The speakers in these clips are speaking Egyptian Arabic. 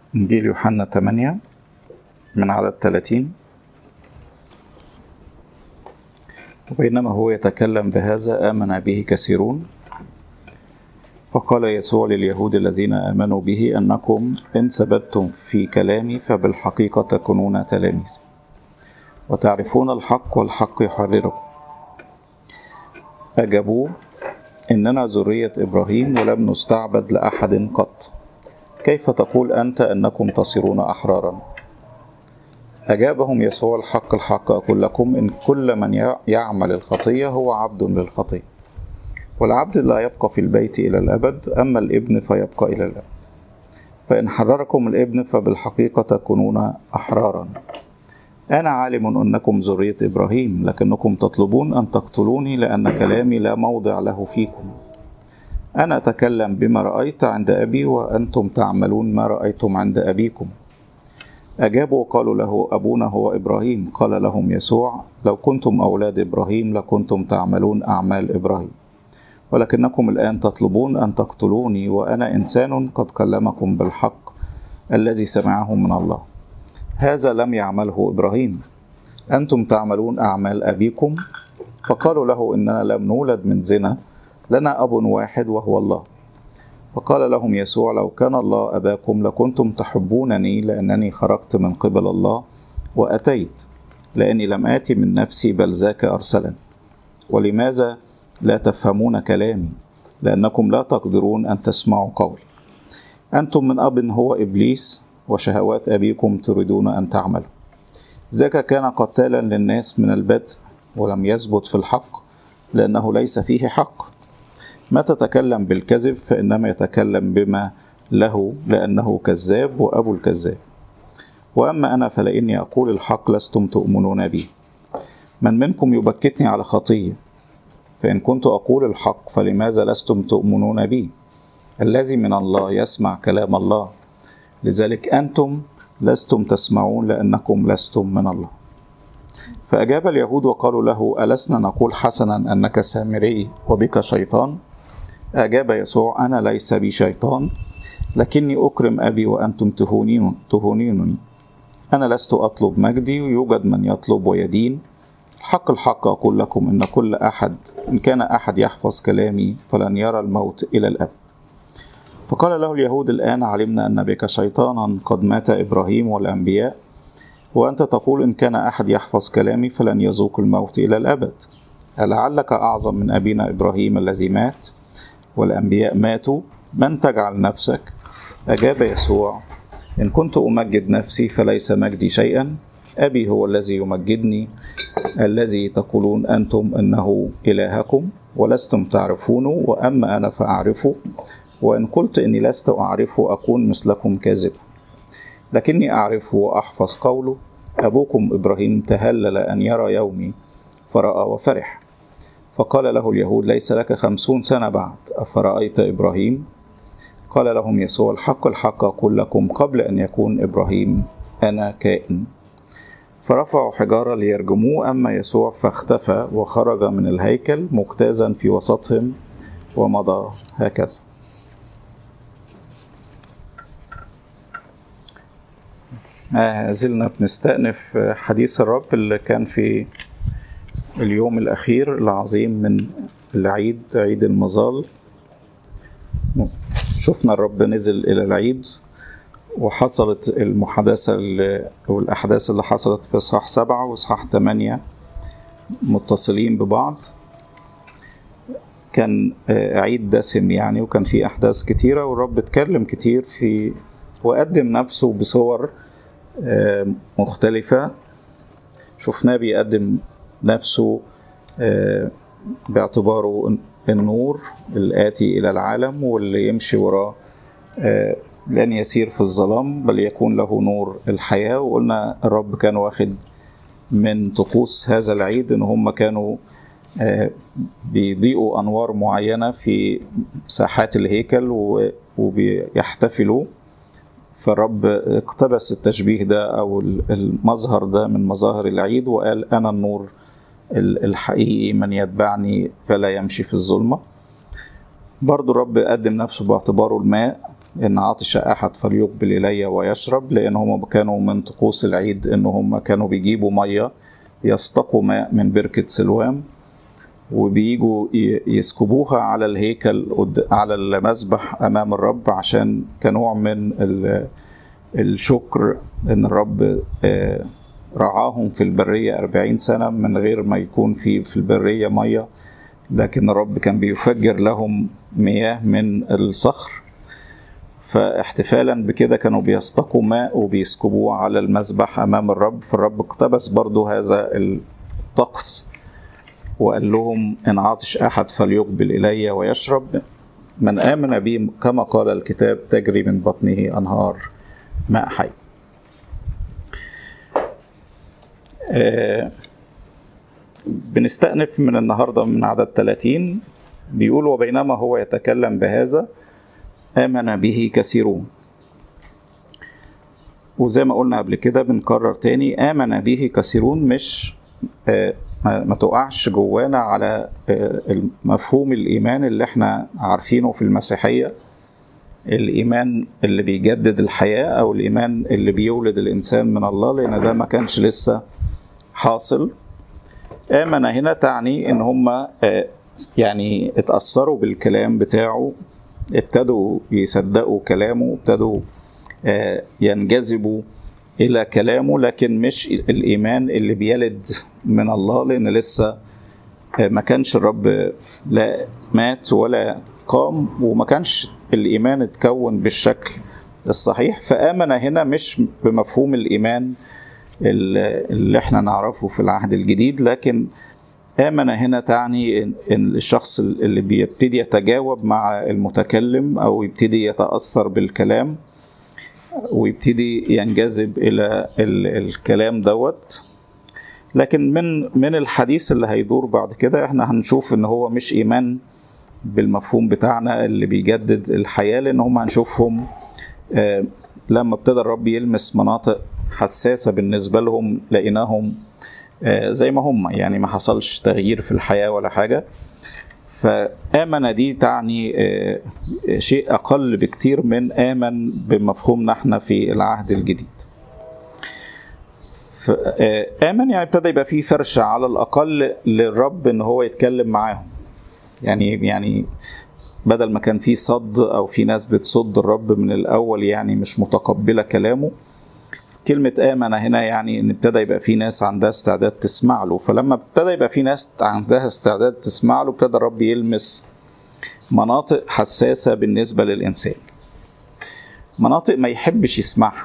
إنجيل يوحنا 8 من عدد 30 وبينما هو يتكلم بهذا آمن به كثيرون فقال يسوع لليهود الذين آمنوا به أنكم إن ثبتتم في كلامي فبالحقيقة تكونون تلاميذ وتعرفون الحق والحق يحرركم أجابوه إننا ذرية إبراهيم ولم نستعبد لأحد قط كيف تقول أنت أنكم تصيرون أحرارا أجابهم يسوع الحق الحق أقول لكم إن كل من يعمل الخطية هو عبد للخطية والعبد لا يبقى في البيت إلى الأبد أما الابن فيبقى إلى الأبد فإن حرركم الابن فبالحقيقة تكونون أحرارا أنا عالم أنكم ذرية إبراهيم لكنكم تطلبون أن تقتلوني لأن كلامي لا موضع له فيكم أنا أتكلم بما رأيت عند أبي وأنتم تعملون ما رأيتم عند أبيكم أجابوا وقالوا له أبونا هو إبراهيم قال لهم يسوع لو كنتم أولاد إبراهيم لكنتم تعملون أعمال إبراهيم ولكنكم الآن تطلبون أن تقتلوني وأنا إنسان قد كلمكم بالحق الذي سمعه من الله هذا لم يعمله إبراهيم أنتم تعملون أعمال أبيكم فقالوا له إننا لم نولد من زنا لنا أب واحد وهو الله فقال لهم يسوع لو كان الله أباكم لكنتم تحبونني لأنني خرجت من قبل الله وأتيت لأني لم آتي من نفسي بل ذاك أرسلني ولماذا لا تفهمون كلامي لأنكم لا تقدرون أن تسمعوا قولي أنتم من أب هو إبليس وشهوات أبيكم تريدون أن تعملوا ذاك كان قتالا للناس من البدء ولم يثبت في الحق لأنه ليس فيه حق ما تتكلم بالكذب فإنما يتكلم بما له لأنه كذاب وأبو الكذاب وأما أنا فلإني أقول الحق لستم تؤمنون بي من منكم يبكتني على خطية فإن كنت أقول الحق فلماذا لستم تؤمنون بي الذي من الله يسمع كلام الله لذلك أنتم لستم تسمعون لأنكم لستم من الله فأجاب اليهود وقالوا له ألسنا نقول حسنا أنك سامري وبك شيطان أجاب يسوع أنا ليس بي شيطان لكني أكرم أبي وأنتم تهونين تهونينني أنا لست أطلب مجدي ويوجد من يطلب ويدين الحق الحق أقول لكم إن كل أحد إن كان أحد يحفظ كلامي فلن يرى الموت إلى الأبد فقال له اليهود الآن علمنا أن بك شيطانا قد مات إبراهيم والأنبياء وأنت تقول إن كان أحد يحفظ كلامي فلن يذوق الموت إلى الأبد ألعلك أعظم من أبينا إبراهيم الذي مات والأنبياء ماتوا من تجعل نفسك أجاب يسوع إن كنت أمجد نفسي فليس مجدي شيئا أبي هو الذي يمجدني الذي تقولون أنتم أنه إلهكم ولستم تعرفونه وأما أنا فأعرفه وإن قلت إني لست أعرفه أكون مثلكم كاذب لكني أعرفه وأحفظ قوله أبوكم إبراهيم تهلل أن يرى يومي فرأى وفرح فقال له اليهود ليس لك خمسون سنة بعد أفرأيت إبراهيم قال لهم يسوع الحق الحق أقول لكم قبل أن يكون إبراهيم أنا كائن فرفعوا حجارة ليرجموه أما يسوع فاختفى وخرج من الهيكل مجتازا في وسطهم ومضى هكذا آه زلنا بنستأنف حديث الرب اللي كان في اليوم الأخير العظيم من العيد عيد المظال شفنا الرب نزل إلى العيد وحصلت المحادثة والأحداث اللي حصلت في إصحاح سبعة وإصحاح ثمانية متصلين ببعض كان عيد دسم يعني وكان فيه أحداث كتيرة والرب اتكلم كتير في وقدم نفسه بصور مختلفة شفناه بيقدم نفسه باعتباره النور الآتي إلى العالم واللي يمشي وراه لن يسير في الظلام بل يكون له نور الحياة وقلنا الرب كان واخد من طقوس هذا العيد ان هم كانوا بيضيئوا انوار معينة في ساحات الهيكل وبيحتفلوا فالرب اقتبس التشبيه ده او المظهر ده من مظاهر العيد وقال انا النور الحقيقي من يتبعني فلا يمشي في الظلمة برضو الرب قدم نفسه باعتباره الماء إن عطش أحد فليقبل إلي ويشرب لأن هم كانوا من طقوس العيد إن هم كانوا بيجيبوا مية يستقوا ماء من بركة سلوام وبيجوا يسكبوها على الهيكل على المذبح أمام الرب عشان كنوع من الشكر إن الرب رعاهم في البرية أربعين سنة من غير ما يكون في في البرية مية لكن الرب كان بيفجر لهم مياه من الصخر فاحتفالا بكده كانوا بيستقوا ماء وبيسكبوه على المذبح أمام الرب فالرب اقتبس برضو هذا الطقس وقال لهم إن عطش أحد فليقبل إلي ويشرب من آمن بي كما قال الكتاب تجري من بطنه أنهار ماء حي آه بنستأنف من النهاردة من عدد 30 بيقول وبينما هو يتكلم بهذا آمن به كثيرون وزي ما قلنا قبل كده بنكرر تاني آمن به كثيرون مش آه ما تقعش جوانا على آه مفهوم الإيمان اللي احنا عارفينه في المسيحية الإيمان اللي بيجدد الحياة أو الإيمان اللي بيولد الإنسان من الله لأن ده ما كانش لسه حاصل آمن هنا تعني إن هم يعني اتأثروا بالكلام بتاعه ابتدوا يصدقوا كلامه ابتدوا ينجذبوا إلى كلامه لكن مش الإيمان اللي بيلد من الله لأن لسه ما كانش الرب لا مات ولا قام وما كانش الإيمان اتكون بالشكل الصحيح فآمن هنا مش بمفهوم الإيمان اللي احنا نعرفه في العهد الجديد لكن آمن هنا تعني إن الشخص اللي بيبتدي يتجاوب مع المتكلم أو يبتدي يتأثر بالكلام ويبتدي ينجذب إلى الكلام دوت لكن من من الحديث اللي هيدور بعد كده احنا هنشوف ان هو مش ايمان بالمفهوم بتاعنا اللي بيجدد الحياه لان هم هنشوفهم لما ابتدى الرب يلمس مناطق حساسه بالنسبه لهم لقيناهم زي ما هم يعني ما حصلش تغيير في الحياه ولا حاجه فآمن دي تعني شيء أقل بكتير من آمن بمفهومنا احنا في العهد الجديد آمن يعني ابتدى يبقى فيه فرشة على الأقل للرب إن هو يتكلم معاهم يعني يعني بدل ما كان في صد أو في ناس بتصد الرب من الأول يعني مش متقبلة كلامه كلمة آمن هنا يعني إن ابتدى يبقى في ناس عندها استعداد تسمع له فلما ابتدى يبقى في ناس عندها استعداد تسمع له ابتدى الرب يلمس مناطق حساسة بالنسبة للإنسان مناطق ما يحبش يسمعها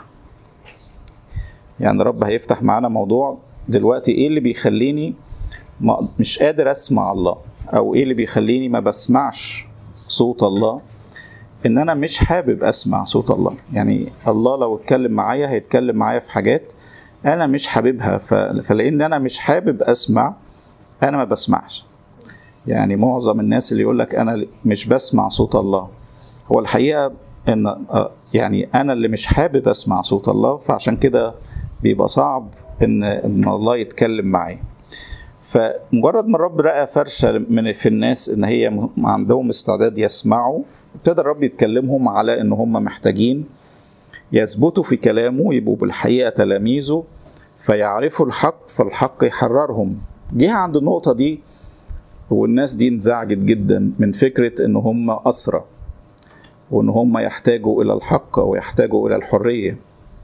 يعني الرب هيفتح معانا موضوع دلوقتي ايه اللي بيخليني مش قادر اسمع الله او ايه اللي بيخليني ما بسمعش صوت الله ان انا مش حابب اسمع صوت الله يعني الله لو اتكلم معايا هيتكلم معايا في حاجات انا مش حاببها فلان انا مش حابب اسمع انا ما بسمعش يعني معظم الناس اللي يقول لك انا مش بسمع صوت الله هو الحقيقه ان يعني انا اللي مش حابب اسمع صوت الله فعشان كده بيبقى صعب ان ان الله يتكلم معايا فمجرد ما الرب لقى فرشه من في الناس ان هي عندهم استعداد يسمعوا ابتدى الرب يتكلمهم على ان هم محتاجين يثبتوا في كلامه يبقوا بالحقيقه تلاميذه فيعرفوا الحق فالحق يحررهم جه عند النقطه دي والناس دي انزعجت جدا من فكره ان هم اسرى وان هم يحتاجوا الى الحق ويحتاجوا الى الحريه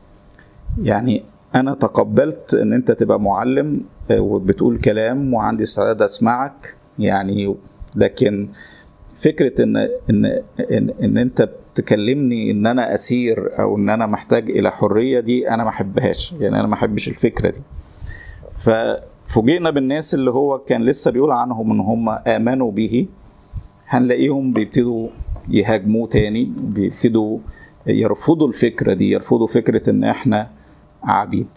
يعني انا تقبلت ان انت تبقى معلم وبتقول كلام وعندي استعداد اسمعك يعني لكن فكره ان ان ان, إن انت تكلمني ان انا اسير او ان انا محتاج الى حريه دي انا ما احبهاش يعني انا ما احبش الفكره دي ففوجئنا بالناس اللي هو كان لسه بيقول عنهم ان هم امنوا به هنلاقيهم بيبتدوا يهاجموه تاني بيبتدوا يرفضوا الفكره دي يرفضوا فكره ان احنا عبيد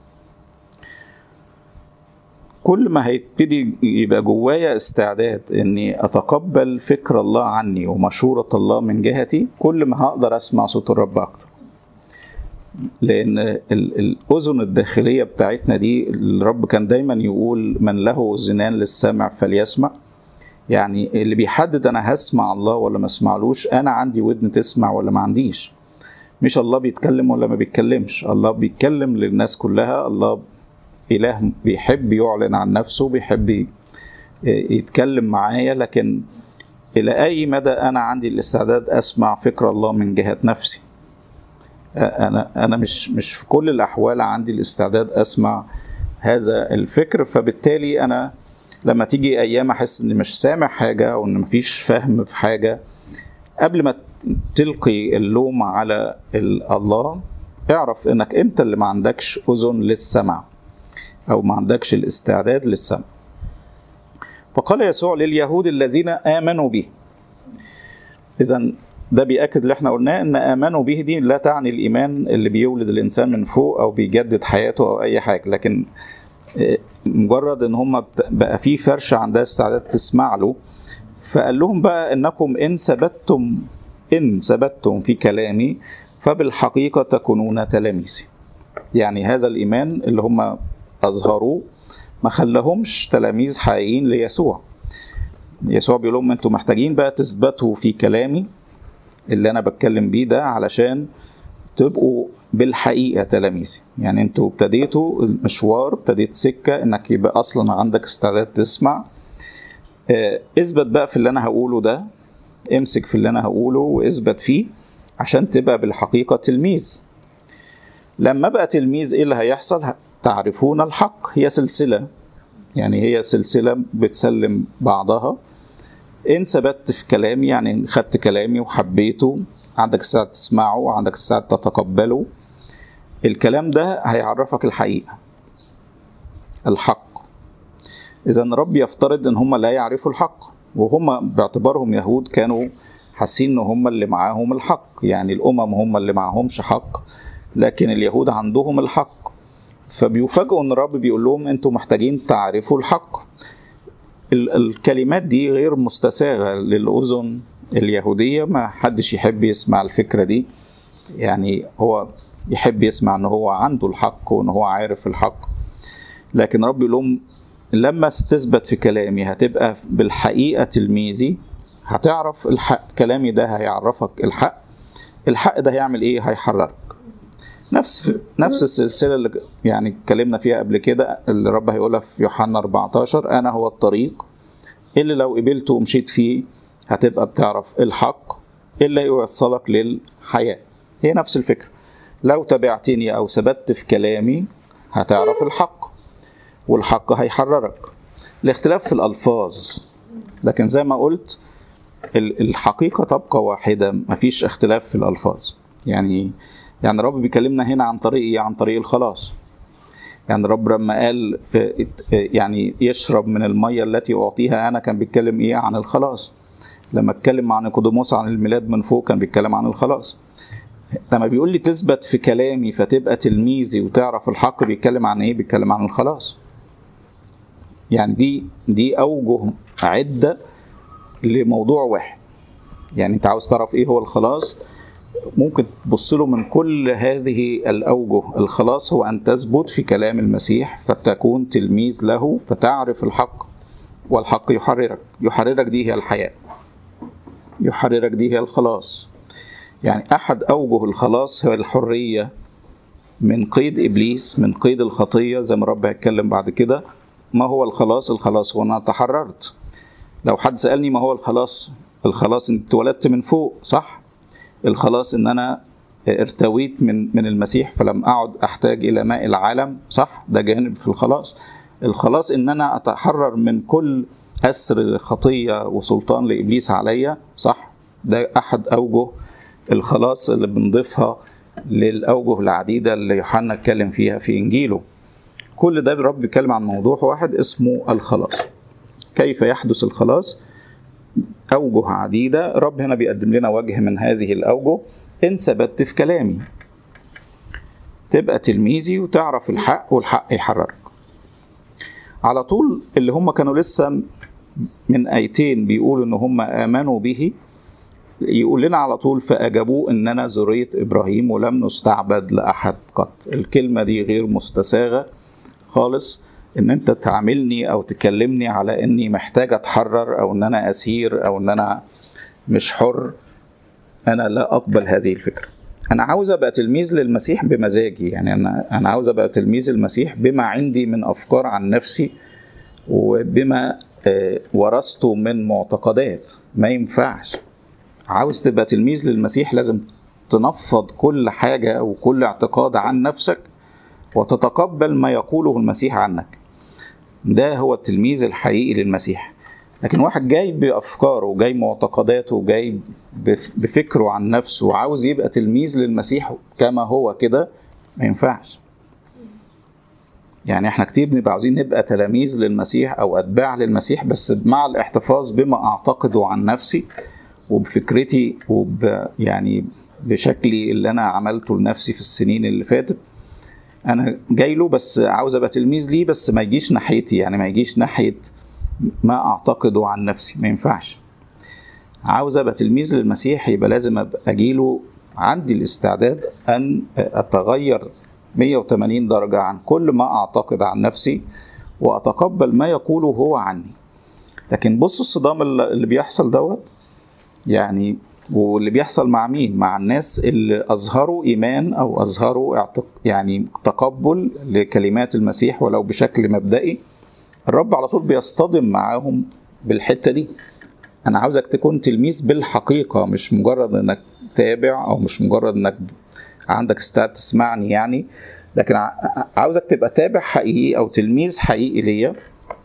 كل ما هيبتدي يبقى جوايا استعداد اني اتقبل فكر الله عني ومشورة الله من جهتي كل ما هقدر اسمع صوت الرب اكتر لان الاذن الداخلية بتاعتنا دي الرب كان دايما يقول من له اذنان للسمع فليسمع يعني اللي بيحدد انا هسمع الله ولا ما اسمعلوش انا عندي ودن تسمع ولا ما عنديش مش الله بيتكلم ولا ما بيتكلمش الله بيتكلم للناس كلها الله اله بيحب يعلن عن نفسه بيحب يتكلم معايا لكن الى اي مدى انا عندي الاستعداد اسمع فكر الله من جهه نفسي انا انا مش مش في كل الاحوال عندي الاستعداد اسمع هذا الفكر فبالتالي انا لما تيجي ايام احس اني مش سامع حاجه او ان مفيش فهم في حاجه قبل ما تلقي اللوم على الله اعرف انك انت اللي ما عندكش اذن للسمع او ما عندكش الاستعداد للسمع فقال يسوع لليهود الذين امنوا به اذا ده بيأكد اللي احنا قلناه ان امنوا به دي لا تعني الايمان اللي بيولد الانسان من فوق او بيجدد حياته او اي حاجه لكن مجرد ان هم بقى في فرشه عندها استعداد تسمع له فقال لهم بقى انكم ان ثبتتم ان ثبتتم في كلامي فبالحقيقه تكونون تلاميذي يعني هذا الايمان اللي هم اظهروه ما خلاهمش تلاميذ حقيقيين ليسوع يسوع بيقول لهم انتوا محتاجين بقى تثبتوا في كلامي اللي انا بتكلم بيه ده علشان تبقوا بالحقيقه تلاميذي يعني انتوا ابتديتوا المشوار ابتديت سكه انك يبقى اصلا عندك استعداد تسمع اه اثبت بقى في اللي انا هقوله ده امسك في اللي انا هقوله واثبت فيه عشان تبقى بالحقيقه تلميذ لما بقى تلميذ ايه اللي هيحصل تعرفون الحق هي سلسله يعني هي سلسله بتسلم بعضها ان ثبت في كلامي يعني خدت كلامي وحبيته عندك الساعة تسمعه وعندك الساعة تتقبله الكلام ده هيعرفك الحقيقة الحق إذا رب يفترض إن هم لا يعرفوا الحق وهم باعتبارهم يهود كانوا حاسين إن هم اللي معاهم الحق يعني الأمم هم اللي معهمش حق لكن اليهود عندهم الحق فبيفاجئوا إن الرب بيقول لهم أنتوا محتاجين تعرفوا الحق الكلمات دي غير مستساغة للأذن اليهودية ما حدش يحب يسمع الفكرة دي يعني هو يحب يسمع ان هو عنده الحق وان هو عارف الحق لكن رب يقول لهم لما تثبت في كلامي هتبقى بالحقيقة تلميذي هتعرف الحق كلامي ده هيعرفك الحق الحق ده هيعمل ايه هيحررك نفس نفس السلسله اللي يعني اتكلمنا فيها قبل كده اللي رب هيقولها في يوحنا 14 انا هو الطريق اللي لو قبلته ومشيت فيه هتبقى بتعرف الحق اللي يوصلك للحياه هي نفس الفكره لو تبعتني او ثبت في كلامي هتعرف الحق والحق هيحررك الاختلاف في الالفاظ لكن زي ما قلت الحقيقه تبقى واحده مفيش اختلاف في الالفاظ يعني يعني الرب بيكلمنا هنا عن طريق ايه عن طريق الخلاص يعني الرب لما قال يعني يشرب من المية التي أعطيها أنا كان بيتكلم إيه عن الخلاص لما اتكلم عن نيقوديموس عن الميلاد من فوق كان بيتكلم عن الخلاص لما بيقول لي تثبت في كلامي فتبقى تلميذي وتعرف الحق بيتكلم عن ايه بيتكلم عن الخلاص يعني دي دي اوجه عده لموضوع واحد يعني انت عاوز تعرف ايه هو الخلاص ممكن تبص له من كل هذه الأوجه الخلاص هو أن تثبت في كلام المسيح فتكون تلميذ له فتعرف الحق والحق يحررك يحررك دي هي الحياة يحررك دي هي الخلاص يعني أحد أوجه الخلاص هو الحرية من قيد إبليس من قيد الخطية زي ما رب هيتكلم بعد كده ما هو الخلاص الخلاص هو أنا تحررت لو حد سألني ما هو الخلاص الخلاص انت اتولدت من فوق صح الخلاص ان انا ارتويت من من المسيح فلم اعد احتاج الى ماء العالم صح ده جانب في الخلاص الخلاص ان انا اتحرر من كل اسر خطيه وسلطان لابليس عليا صح ده احد اوجه الخلاص اللي بنضيفها للاوجه العديده اللي يوحنا اتكلم فيها في انجيله كل ده الرب بيتكلم عن موضوع واحد اسمه الخلاص كيف يحدث الخلاص أوجه عديدة رب هنا بيقدم لنا وجه من هذه الأوجه إن ثبت في كلامي تبقى تلميذي وتعرف الحق والحق يحررك على طول اللي هم كانوا لسه من آيتين بيقولوا إن هم آمنوا به يقول لنا على طول فأجابوه إننا ذرية إبراهيم ولم نستعبد لأحد قط الكلمة دي غير مستساغة خالص ان انت تعاملني او تكلمني على اني محتاج اتحرر او ان انا اسير او ان انا مش حر انا لا اقبل هذه الفكره انا عاوز ابقى تلميذ للمسيح بمزاجي يعني انا انا عاوز ابقى تلميذ المسيح بما عندي من افكار عن نفسي وبما ورثته من معتقدات ما ينفعش عاوز تبقى تلميذ للمسيح لازم تنفض كل حاجه وكل اعتقاد عن نفسك وتتقبل ما يقوله المسيح عنك ده هو التلميذ الحقيقي للمسيح لكن واحد جاي بافكاره جاي معتقداته جاي بفكره عن نفسه وعاوز يبقى تلميذ للمسيح كما هو كده ما ينفعش يعني احنا كتير بنبقى عاوزين نبقى تلاميذ للمسيح او اتباع للمسيح بس مع الاحتفاظ بما اعتقده عن نفسي وبفكرتي وب يعني بشكلي اللي انا عملته لنفسي في السنين اللي فاتت انا جاي له بس عاوز ابقى تلميذ ليه بس ما يجيش ناحيتي يعني ما يجيش ناحيه ما اعتقده عن نفسي ما ينفعش عاوز ابقى تلميذ للمسيح يبقى لازم ابقى اجيله عندي الاستعداد ان اتغير 180 درجه عن كل ما اعتقد عن نفسي واتقبل ما يقوله هو عني لكن بص الصدام اللي بيحصل دوت يعني واللي بيحصل مع مين؟ مع الناس اللي أظهروا إيمان أو أظهروا اعتق... يعني تقبل لكلمات المسيح ولو بشكل مبدئي الرب على طول بيصطدم معاهم بالحتة دي أنا عاوزك تكون تلميذ بالحقيقة مش مجرد إنك تابع أو مش مجرد إنك عندك استعداد تسمعني يعني لكن عاوزك تبقى تابع حقيقي أو تلميذ حقيقي ليا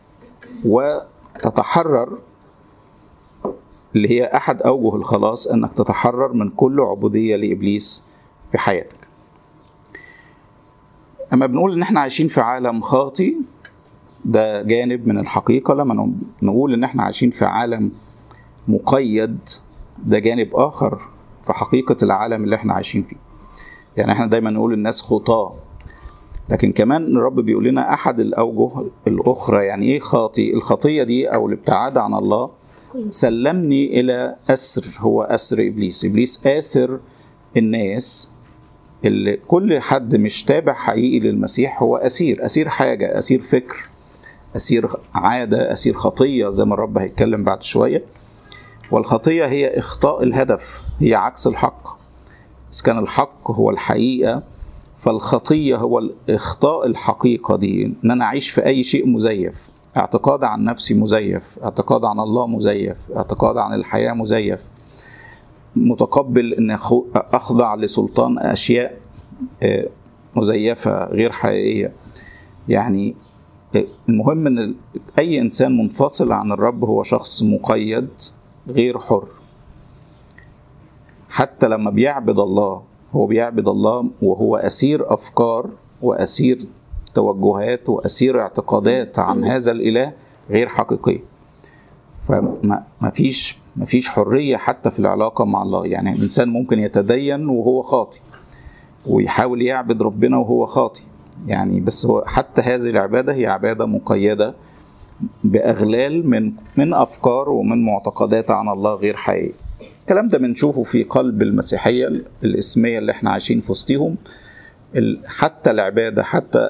وتتحرر اللي هي أحد أوجه الخلاص أنك تتحرر من كل عبودية لإبليس في حياتك أما بنقول إن إحنا عايشين في عالم خاطي ده جانب من الحقيقة لما نقول إن إحنا عايشين في عالم مقيد ده جانب آخر في حقيقة العالم اللي إحنا عايشين فيه يعني إحنا دايما نقول الناس خطاة لكن كمان الرب بيقول لنا أحد الأوجه الأخرى يعني إيه خاطي الخطية دي أو الابتعاد عن الله سلمني إلى أسر هو أسر إبليس إبليس آسر الناس اللي كل حد مش تابع حقيقي للمسيح هو أسير أسير حاجة أسير فكر أسير عادة أسير خطية زي ما الرب هيتكلم بعد شوية والخطية هي إخطاء الهدف هي عكس الحق إذا كان الحق هو الحقيقة فالخطية هو إخطاء الحقيقة دي إن أنا أعيش في أي شيء مزيف اعتقاد عن نفسي مزيف اعتقاد عن الله مزيف اعتقاد عن الحياة مزيف متقبل ان اخضع لسلطان اشياء مزيفة غير حقيقية يعني المهم ان اي انسان منفصل عن الرب هو شخص مقيد غير حر حتى لما بيعبد الله هو بيعبد الله وهو اسير افكار واسير توجهات وأسير اعتقادات عن هذا الإله غير حقيقية فما فيش ما فيش حرية حتى في العلاقة مع الله يعني الإنسان ممكن يتدين وهو خاطي ويحاول يعبد ربنا وهو خاطي يعني بس هو حتى هذه العبادة هي عبادة مقيدة بأغلال من من أفكار ومن معتقدات عن الله غير حقيقية الكلام ده بنشوفه في قلب المسيحية الإسمية اللي احنا عايشين في وسطهم حتى العبادة حتى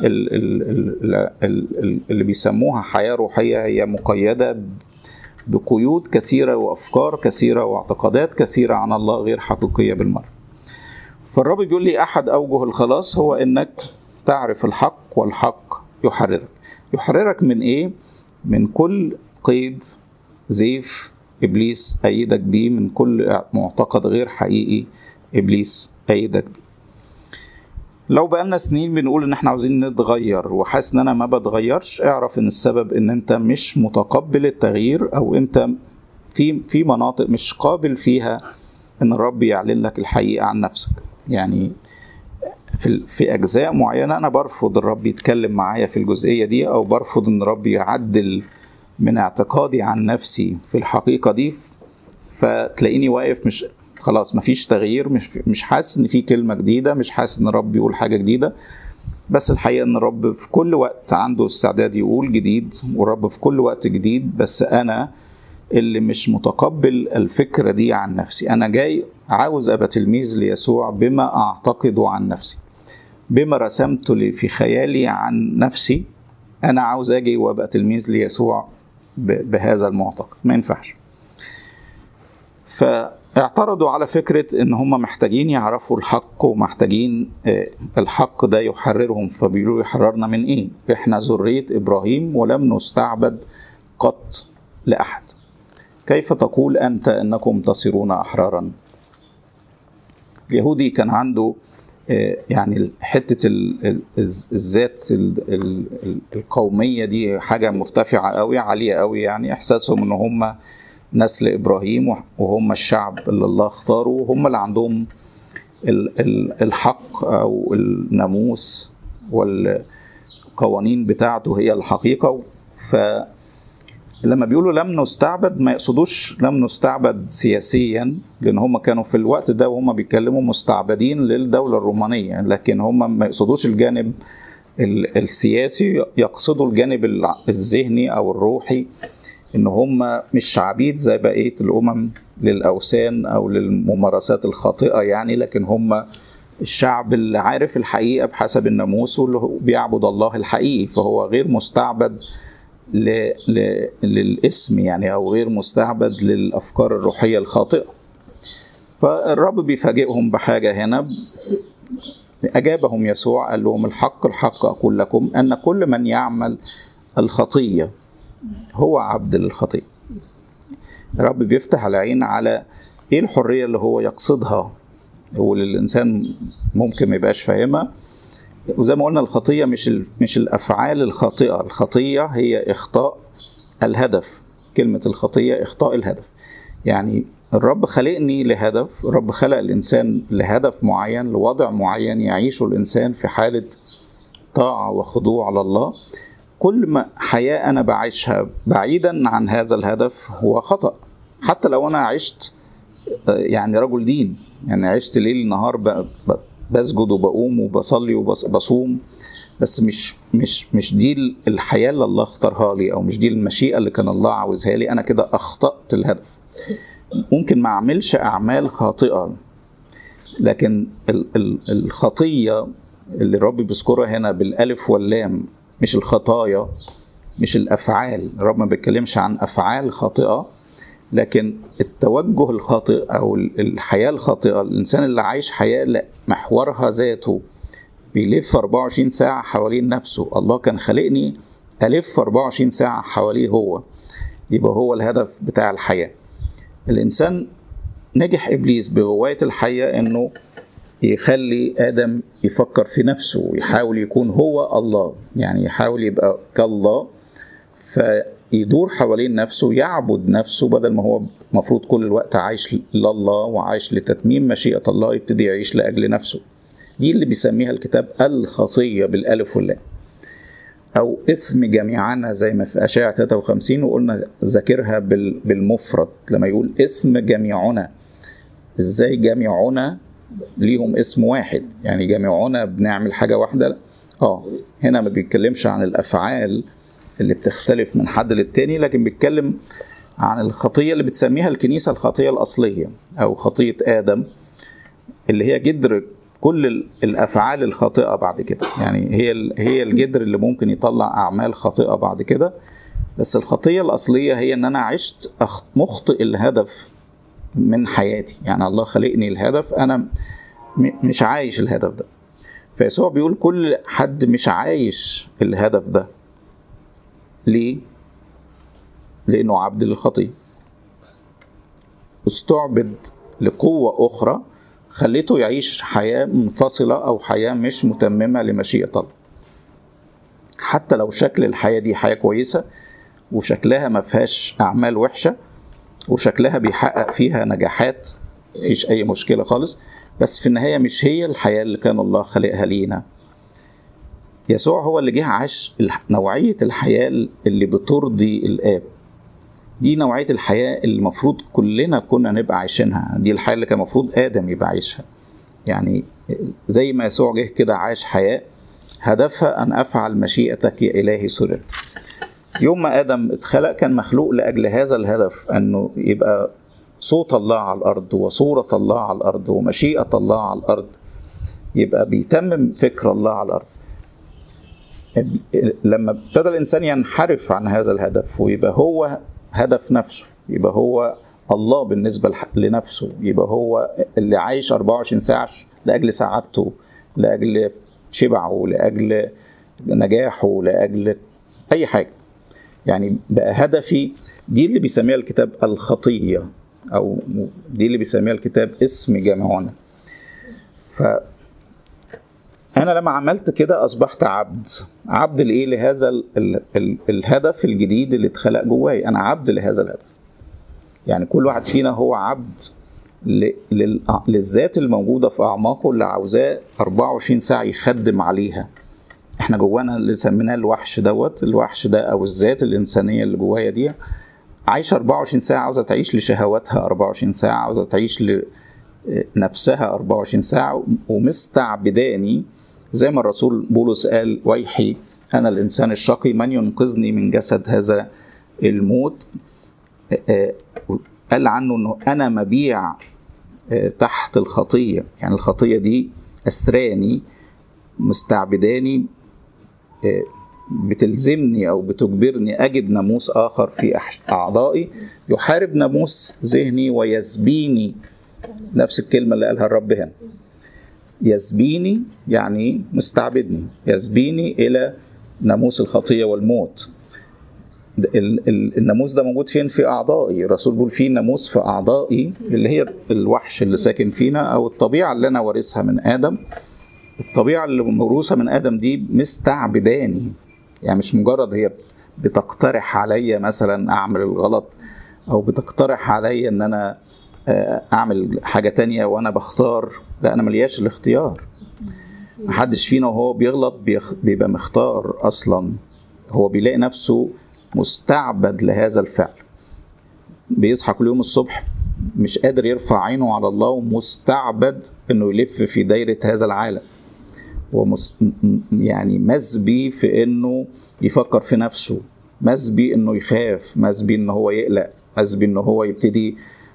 اللي بيسموها حياة روحية هي مقيدة بقيود كثيرة وأفكار كثيرة واعتقادات كثيرة عن الله غير حقيقية بالمرة فالرب بيقول لي أحد أوجه الخلاص هو إنك تعرف الحق والحق يحررك يحررك من إيه؟ من كل قيد زيف إبليس أيدك بيه من كل معتقد غير حقيقي إبليس أيدك بيه لو بقالنا سنين بنقول ان احنا عاوزين نتغير وحاسس ان انا ما بتغيرش اعرف ان السبب ان انت مش متقبل التغيير او انت في في مناطق مش قابل فيها ان الرب يعلن لك الحقيقه عن نفسك يعني في في اجزاء معينه انا برفض الرب يتكلم معايا في الجزئيه دي او برفض ان الرب يعدل من اعتقادي عن نفسي في الحقيقه دي فتلاقيني واقف مش خلاص مفيش تغيير مش مش حاسس ان في كلمه جديده مش حاسس ان الرب بيقول حاجه جديده بس الحقيقه ان الرب في كل وقت عنده استعداد يقول جديد والرب في كل وقت جديد بس انا اللي مش متقبل الفكره دي عن نفسي انا جاي عاوز ابقى تلميذ ليسوع بما اعتقده عن نفسي بما رسمت لي في خيالي عن نفسي انا عاوز اجي وابقى تلميذ ليسوع بهذا المعتقد ما ينفعش فاعترضوا على فكرة ان هم محتاجين يعرفوا الحق ومحتاجين الحق ده يحررهم فبيقولوا يحررنا من ايه احنا ذرية ابراهيم ولم نستعبد قط لاحد كيف تقول انت انكم تصيرون احرارا اليهودي كان عنده يعني حتة الذات القومية دي حاجة مرتفعة قوي عالية قوي يعني إحساسهم إن هم نسل إبراهيم وهم الشعب اللي الله اختاره وهم اللي عندهم الحق أو الناموس والقوانين بتاعته هي الحقيقة ف لما بيقولوا لم نستعبد ما يقصدوش لم نستعبد سياسيا لان هم كانوا في الوقت ده وهم بيتكلموا مستعبدين للدوله الرومانيه لكن هم ما يقصدوش الجانب السياسي يقصدوا الجانب الذهني او الروحي ان هم مش عبيد زي بقيه الامم للاوثان او للممارسات الخاطئه يعني لكن هم الشعب اللي عارف الحقيقه بحسب الناموس واللي بيعبد الله الحقيقي فهو غير مستعبد ل... ل... للاسم يعني او غير مستعبد للافكار الروحيه الخاطئه فالرب بيفاجئهم بحاجه هنا اجابهم يسوع قال لهم الحق الحق اقول لكم ان كل من يعمل الخطيه هو عبد للخطيه الرب بيفتح العين على ايه الحريه اللي هو يقصدها واللي الانسان ممكن ما يبقاش فاهمها وزي ما قلنا الخطيه مش مش الافعال الخاطئه الخطيه هي اخطاء الهدف كلمه الخطيه اخطاء الهدف يعني الرب خلقني لهدف الرب خلق الانسان لهدف معين لوضع معين يعيشه الانسان في حاله طاعه وخضوع لله كل ما حياه انا بعيشها بعيدا عن هذا الهدف هو خطا حتى لو انا عشت يعني رجل دين يعني عشت ليل نهار بسجد وبقوم وبصلي وبصوم بس مش مش مش دي الحياه اللي الله اختارها لي او مش دي المشيئه اللي كان الله عاوزها لي انا كده اخطات الهدف ممكن ما اعملش اعمال خاطئه لكن الخطيه اللي الرب بيذكرها هنا بالالف واللام مش الخطايا مش الافعال الرب ما بيتكلمش عن افعال خاطئه لكن التوجه الخاطئ او الحياه الخاطئه الانسان اللي عايش حياه محورها ذاته بيلف 24 ساعه حوالين نفسه الله كان خلقني الف 24 ساعه حواليه هو يبقى هو الهدف بتاع الحياه الانسان نجح ابليس بغوايه الحياه انه يخلي ادم يفكر في نفسه ويحاول يكون هو الله يعني يحاول يبقى كالله فيدور حوالين نفسه يعبد نفسه بدل ما هو المفروض كل الوقت عايش لله وعايش لتتميم مشيئة الله يبتدي يعيش لأجل نفسه دي اللي بيسميها الكتاب الخطية بالألف واللام أو اسم جميعنا زي ما في أشاعة 53 وقلنا ذاكرها بالمفرد لما يقول اسم جميعنا ازاي جميعنا ليهم اسم واحد يعني جميعنا بنعمل حاجة واحدة اه هنا ما بيتكلمش عن الأفعال اللي بتختلف من حد للتاني لكن بيتكلم عن الخطية اللي بتسميها الكنيسة الخطية الأصلية أو خطية آدم اللي هي جدر كل الأفعال الخاطئة بعد كده يعني هي هي الجدر اللي ممكن يطلع أعمال خاطئة بعد كده بس الخطية الأصلية هي إن أنا عشت مخطئ الهدف من حياتي يعني الله خلقني الهدف أنا مش عايش الهدف ده فيسوع بيقول كل حد مش عايش الهدف ده ليه؟ لأنه عبد للخطية استعبد لقوة أخرى خليته يعيش حياة منفصلة أو حياة مش متممة لمشيئة الله حتى لو شكل الحياة دي حياة كويسة وشكلها ما فيهاش أعمال وحشة وشكلها بيحقق فيها نجاحات مفيش أي مشكلة خالص بس في النهاية مش هي الحياة اللي كان الله خلقها لينا يسوع هو اللي جه عاش نوعية الحياة اللي بترضي الآب دي نوعية الحياة اللي المفروض كلنا كنا نبقى عايشينها دي الحياة اللي كان المفروض آدم يبقى عايشها يعني زي ما يسوع جه كده عاش حياة هدفها أن أفعل مشيئتك يا إلهي سررت يوم ما آدم اتخلق كان مخلوق لأجل هذا الهدف أنه يبقى صوت الله على الأرض وصورة الله على الأرض ومشيئة الله على الأرض يبقى بيتمم فكر الله على الأرض لما ابتدى الانسان ينحرف عن هذا الهدف ويبقى هو هدف نفسه يبقى هو الله بالنسبه لنفسه يبقى هو اللي عايش 24 ساعه لاجل سعادته لاجل شبعه لاجل نجاحه لاجل اي حاجه يعني بقى هدفي دي اللي بيسميها الكتاب الخطيه او دي اللي بيسميها الكتاب اسم جمعنا ف انا لما عملت كده اصبحت عبد عبد لايه لهذا ال ال ال الهدف الجديد اللي اتخلق جواي انا عبد لهذا الهدف يعني كل واحد فينا هو عبد للذات الموجوده في اعماقه اللي عاوزاه 24 ساعه يخدم عليها احنا جوانا اللي سميناه الوحش دوت الوحش ده او الذات الانسانيه اللي جوايا دي عايشه 24 ساعه عاوزه تعيش لشهواتها 24 ساعه عاوزه تعيش لنفسها 24 ساعه ومستعبداني زي ما الرسول بولس قال ويحي انا الانسان الشقي من ينقذني من جسد هذا الموت قال عنه انه انا مبيع تحت الخطيه يعني الخطيه دي اسراني مستعبداني بتلزمني او بتجبرني اجد ناموس اخر في اعضائي يحارب ناموس ذهني ويسبيني نفس الكلمه اللي قالها الرب هنا يسبيني يعني مستعبدني يسبيني الى ناموس الخطيه والموت الناموس ده موجود فين في اعضائي الرسول بيقول في ناموس في اعضائي اللي هي الوحش اللي ساكن فينا او الطبيعه اللي انا وارثها من ادم الطبيعه اللي موروثه من ادم دي مستعبداني يعني مش مجرد هي بتقترح عليا مثلا اعمل الغلط او بتقترح عليا ان انا اعمل حاجه تانية وانا بختار لا انا ملياش الاختيار محدش فينا وهو بيغلط بيبقى مختار اصلا هو بيلاقي نفسه مستعبد لهذا الفعل بيصحى كل يوم الصبح مش قادر يرفع عينه على الله ومستعبد انه يلف في دايره هذا العالم ومس يعني مسبي في انه يفكر في نفسه مسبي انه يخاف مسبي ان هو يقلق مسبي ان هو يبتدي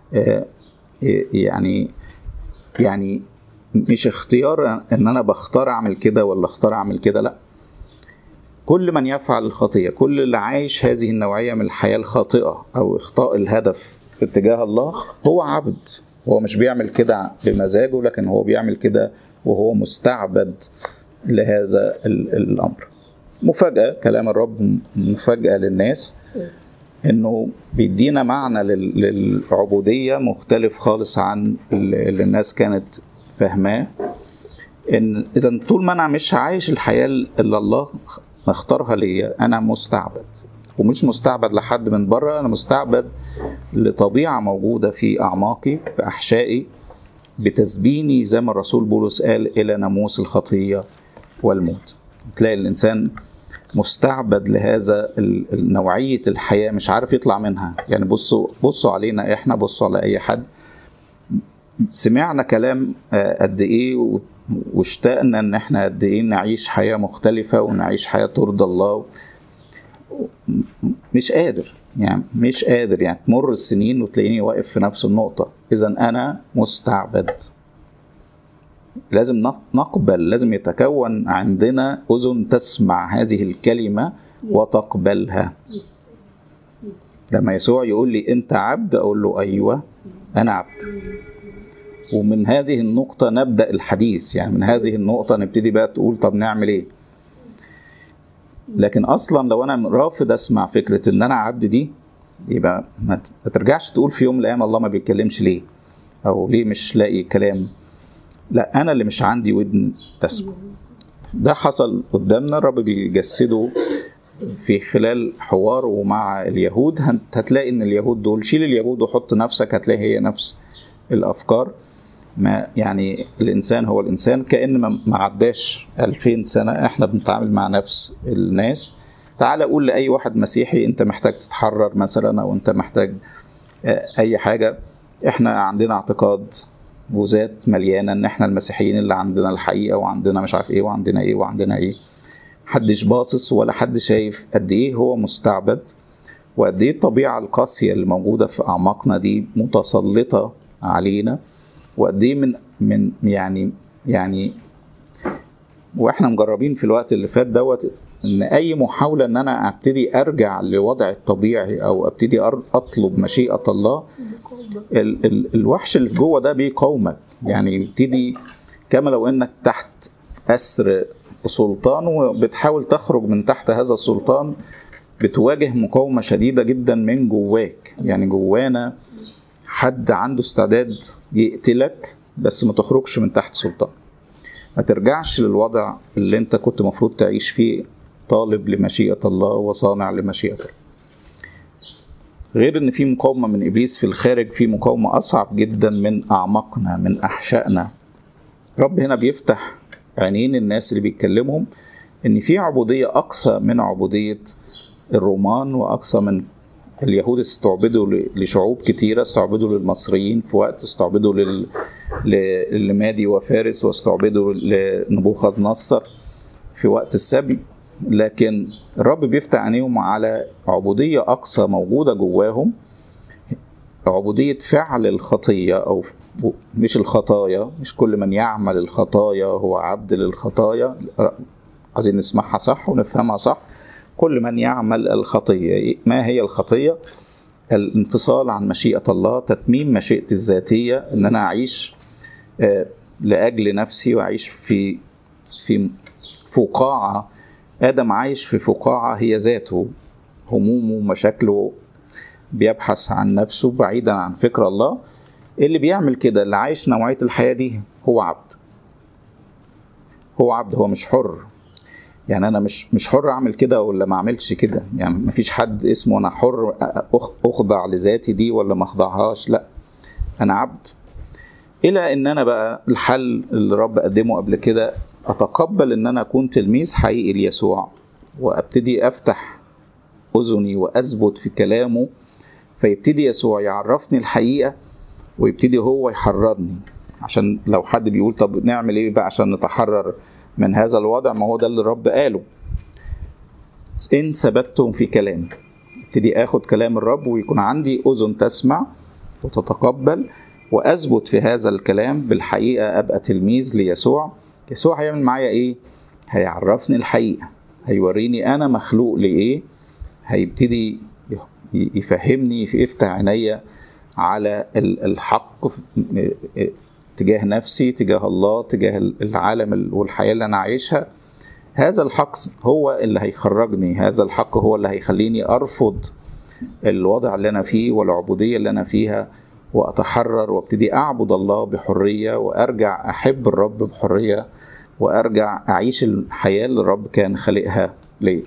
يعني يعني مش اختيار ان انا بختار اعمل كده ولا اختار اعمل كده لا كل من يفعل الخطيه كل اللي عايش هذه النوعيه من الحياه الخاطئه او اخطاء الهدف في اتجاه الله هو عبد هو مش بيعمل كده بمزاجه لكن هو بيعمل كده وهو مستعبد لهذا الامر مفاجاه كلام الرب مفاجاه للناس انه بيدينا معنى للعبوديه مختلف خالص عن اللي الناس كانت فاهماه ان اذا طول ما انا مش عايش الحياه اللي الله مختارها ليا انا مستعبد ومش مستعبد لحد من بره انا مستعبد لطبيعه موجوده في اعماقي في احشائي بتسبيني زي ما الرسول بولس قال الى ناموس الخطيه والموت تلاقي الانسان مستعبد لهذا نوعيه الحياه مش عارف يطلع منها يعني بصوا بصوا علينا احنا بصوا على اي حد سمعنا كلام قد ايه واشتقنا ان احنا قد ايه نعيش حياه مختلفه ونعيش حياه ترضى الله مش قادر يعني مش قادر يعني تمر السنين وتلاقيني واقف في نفس النقطة إذا أنا مستعبد لازم نقبل لازم يتكون عندنا أذن تسمع هذه الكلمة وتقبلها لما يسوع يقول لي أنت عبد أقول له أيوة أنا عبد ومن هذه النقطة نبدأ الحديث يعني من هذه النقطة نبتدي بقى تقول طب نعمل إيه لكن اصلا لو انا رافض اسمع فكره ان انا عبد دي يبقى ما ترجعش تقول في يوم من الايام الله ما بيتكلمش ليه او ليه مش لاقي كلام لا انا اللي مش عندي ودن تسمع ده حصل قدامنا الرب بيجسده في خلال حواره مع اليهود هتلاقي ان اليهود دول شيل اليهود وحط نفسك هتلاقي هي نفس الافكار ما يعني الانسان هو الانسان كان ما عداش 2000 سنه احنا بنتعامل مع نفس الناس تعال قول لاي واحد مسيحي انت محتاج تتحرر مثلا او انت محتاج اي حاجه احنا عندنا اعتقاد وذات مليانه ان احنا المسيحيين اللي عندنا الحقيقه وعندنا مش عارف ايه وعندنا ايه وعندنا ايه محدش باصص ولا حد شايف قد ايه هو مستعبد وقد ايه الطبيعه القاسيه اللي موجوده في اعماقنا دي متسلطه علينا وقد ايه من من يعني يعني واحنا مجربين في الوقت اللي فات دوت ان اي محاوله ان انا ابتدي ارجع لوضع الطبيعي او ابتدي اطلب مشيئه الله ال ال الوحش اللي في جوه ده بيقاومك يعني يبتدي كما لو انك تحت اسر سلطان وبتحاول تخرج من تحت هذا السلطان بتواجه مقاومه شديده جدا من جواك يعني جوانا حد عنده استعداد يقتلك بس ما تخرجش من تحت سلطان ما ترجعش للوضع اللي انت كنت مفروض تعيش فيه طالب لمشيئة الله وصانع لمشيئة الله غير ان في مقاومة من ابليس في الخارج في مقاومة اصعب جدا من اعماقنا من احشائنا رب هنا بيفتح عينين الناس اللي بيتكلمهم ان في عبودية اقصى من عبودية الرومان واقصى من اليهود استعبدوا لشعوب كتيرة استعبدوا للمصريين في وقت استعبدوا لل... لمادي وفارس واستعبدوا لنبوخذ نصر في وقت السبي لكن الرب بيفتح عينيهم على عبودية أقصى موجودة جواهم عبودية فعل الخطية أو مش الخطايا مش كل من يعمل الخطايا هو عبد للخطايا عايزين نسمعها صح ونفهمها صح كل من يعمل الخطية ما هي الخطية الانفصال عن مشيئة الله تتميم مشيئتي الذاتية ان انا اعيش لاجل نفسي واعيش في في فقاعة ادم عايش في فقاعة هي ذاته همومه مشاكله بيبحث عن نفسه بعيدا عن فكر الله اللي بيعمل كده اللي عايش نوعية الحياة دي هو عبد هو عبد هو مش حر يعني انا مش مش حر اعمل كده ولا ما اعملش كده يعني ما فيش حد اسمه انا حر اخضع لذاتي دي ولا ما اخضعهاش لا انا عبد الى ان انا بقى الحل اللي رب قدمه قبل كده اتقبل ان انا اكون تلميذ حقيقي ليسوع وابتدي افتح اذني واثبت في كلامه فيبتدي يسوع يعرفني الحقيقه ويبتدي هو يحررني عشان لو حد بيقول طب نعمل ايه بقى عشان نتحرر من هذا الوضع ما هو ده اللي الرب قاله إن ثبتتم في كلامي ابتدي آخد كلام الرب ويكون عندي أذن تسمع وتتقبل وأثبت في هذا الكلام بالحقيقة أبقى تلميذ ليسوع يسوع هيعمل معايا إيه؟ هيعرفني الحقيقة هيوريني أنا مخلوق لإيه هيبتدي يفهمني يفتح عينيا على الحق تجاه نفسي تجاه الله تجاه العالم والحياة اللي أنا عايشها هذا الحق هو اللي هيخرجني هذا الحق هو اللي هيخليني أرفض الوضع اللي أنا فيه والعبودية اللي أنا فيها وأتحرر وابتدي أعبد الله بحرية وأرجع أحب الرب بحرية وأرجع أعيش الحياة اللي الرب كان خالقها لي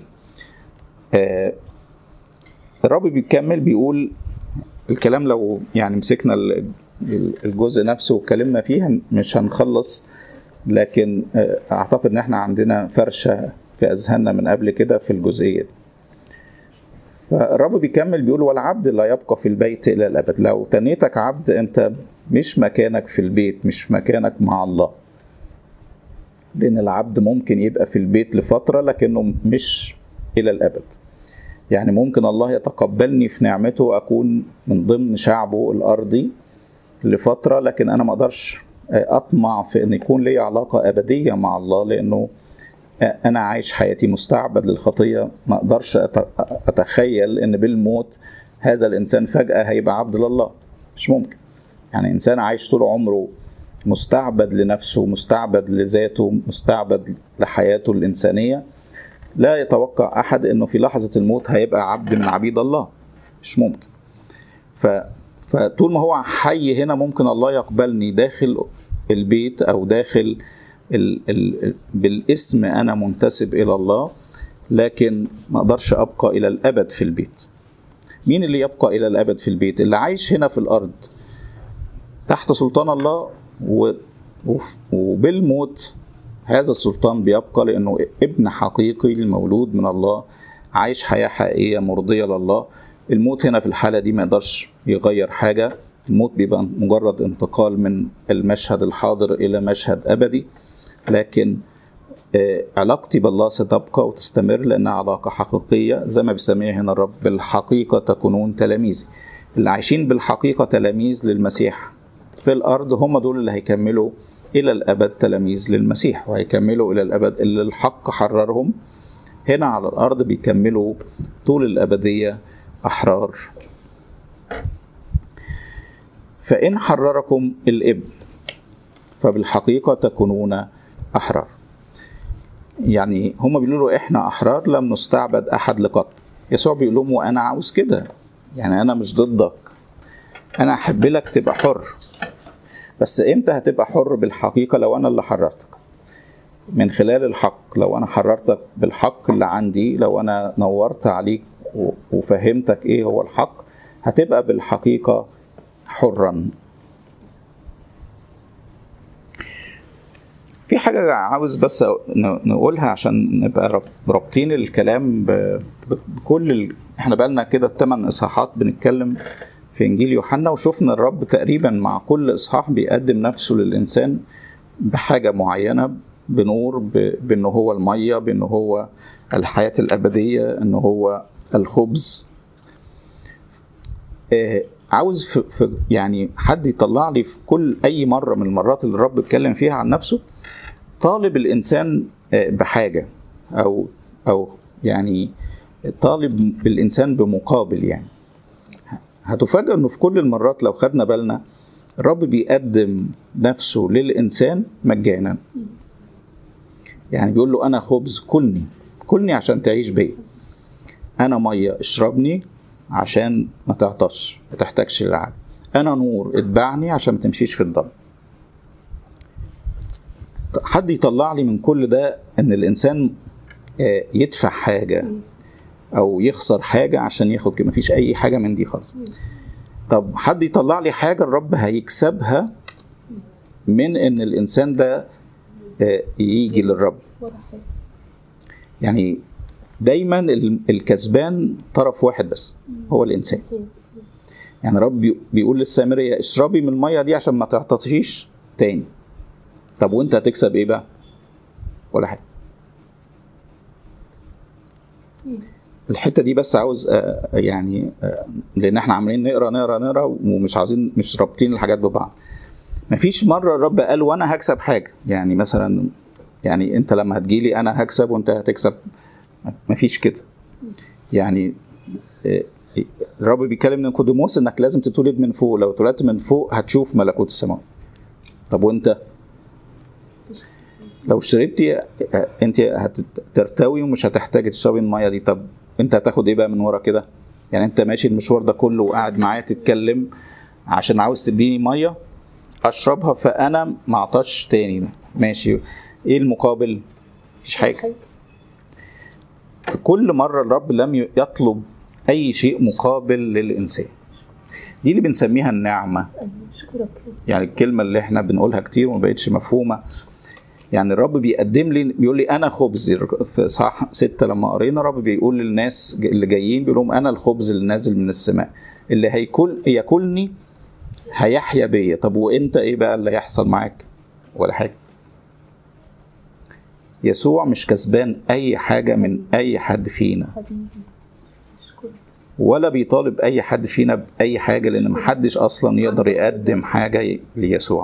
آه الرب بيكمل بيقول الكلام لو يعني مسكنا الجزء نفسه واتكلمنا فيه مش هنخلص لكن اعتقد ان احنا عندنا فرشه في اذهاننا من قبل كده في الجزئيه دي فالرب بيكمل بيقول والعبد لا يبقى في البيت الى الابد لو تنيتك عبد انت مش مكانك في البيت مش مكانك مع الله لان العبد ممكن يبقى في البيت لفتره لكنه مش الى الابد يعني ممكن الله يتقبلني في نعمته واكون من ضمن شعبه الارضي لفتره لكن انا ما اقدرش اطمع في ان يكون لي علاقه ابديه مع الله لانه انا عايش حياتي مستعبد للخطيه ما اقدرش اتخيل ان بالموت هذا الانسان فجاه هيبقى عبد لله مش ممكن يعني انسان عايش طول عمره مستعبد لنفسه مستعبد لذاته مستعبد لحياته الانسانيه لا يتوقع احد انه في لحظه الموت هيبقى عبد من عبيد الله مش ممكن ف فطول ما هو حي هنا ممكن الله يقبلني داخل البيت او داخل ال ال بالاسم انا منتسب الى الله لكن ما اقدرش ابقى الى الابد في البيت مين اللي يبقى الى الابد في البيت اللي عايش هنا في الارض تحت سلطان الله و وبالموت هذا السلطان بيبقى لانه ابن حقيقي المولود من الله عايش حياه حقيقيه مرضيه لله الموت هنا في الحالة دي ما يقدرش يغير حاجة الموت بيبقى مجرد انتقال من المشهد الحاضر إلى مشهد أبدي لكن علاقتي بالله ستبقى وتستمر لأنها علاقة حقيقية زي ما بيسميها هنا الرب بالحقيقة تكونون تلاميذي اللي عايشين بالحقيقة تلاميذ للمسيح في الأرض هم دول اللي هيكملوا إلى الأبد تلاميذ للمسيح وهيكملوا إلى الأبد اللي الحق حررهم هنا على الأرض بيكملوا طول الأبدية أحرار فإن حرركم الإبن فبالحقيقة تكونون أحرار يعني هم بيقولوا إحنا أحرار لم نستعبد أحد لقط يسوع بيقول لهم وأنا عاوز كده يعني أنا مش ضدك أنا أحب لك تبقى حر بس إمتى هتبقى حر بالحقيقة لو أنا اللي حررتك من خلال الحق لو أنا حررتك بالحق اللي عندي لو أنا نورت عليك وفهمتك إيه هو الحق هتبقى بالحقيقة حرا في حاجة عاوز بس نقولها عشان نبقى رابطين الكلام بكل ال... احنا بقالنا كده ثمان اصحاحات بنتكلم في انجيل يوحنا وشفنا الرب تقريبا مع كل اصحاح بيقدم نفسه للانسان بحاجة معينة بنور ب... بان هو المية بان هو الحياة الأبدية ان هو الخبز اه عاوز في... في يعني حد يطلع لي في كل اي مره من المرات اللي الرب اتكلم فيها عن نفسه طالب الانسان بحاجه او او يعني طالب بالانسان بمقابل يعني هتفاجئ انه في كل المرات لو خدنا بالنا الرب بيقدم نفسه للانسان مجانا يعني بيقول له انا خبز كلني كلني عشان تعيش بيا انا ميه اشربني عشان ما تعطش ما تحتاجش للعب انا نور اتبعني عشان ما تمشيش في الضلمه حد يطلع لي من كل ده ان الانسان يدفع حاجه او يخسر حاجه عشان ياخد كده مفيش اي حاجه من دي خالص طب حد يطلع لي حاجه الرب هيكسبها من ان الانسان ده يجي للرب يعني دايما الكسبان طرف واحد بس هو الانسان يعني الرب بيقول للسامريه اشربي من الميه دي عشان ما تعطشيش تاني طب وانت هتكسب ايه بقى ولا حاجه الحته دي بس عاوز يعني لان احنا عاملين نقرا نقرا نقرا ومش عاوزين مش رابطين الحاجات ببعض مفيش مره الرب قال وانا هكسب حاجه يعني مثلا يعني انت لما هتجيلي انا هكسب وانت هتكسب مفيش كده يعني الرب بيكلم نيقوديموس انك لازم تتولد من فوق لو اتولدت من فوق هتشوف ملكوت السماء طب وانت لو شربتي انت هترتوي ومش هتحتاجي تشربي الميه دي طب انت هتاخد ايه بقى من ورا كده يعني انت ماشي المشوار ده كله وقاعد معايا تتكلم عشان عاوز تديني ميه اشربها فانا ما اعطاش تاني ماشي ايه المقابل مفيش حاجه في كل مره الرب لم يطلب اي شيء مقابل للانسان دي اللي بنسميها النعمه يعني الكلمه اللي احنا بنقولها كتير وما بقتش مفهومه يعني الرب بيقدم لي بيقول لي انا خبز في صح ستة لما قرينا الرب بيقول للناس اللي جايين بيقول لهم انا الخبز اللي نازل من السماء اللي هيكل ياكلني هيحيا بيا طب وانت ايه بقى اللي هيحصل معاك ولا حاجه يسوع مش كسبان اي حاجه من اي حد فينا ولا بيطالب اي حد فينا باي حاجه لان محدش اصلا يقدر يقدم حاجه ليسوع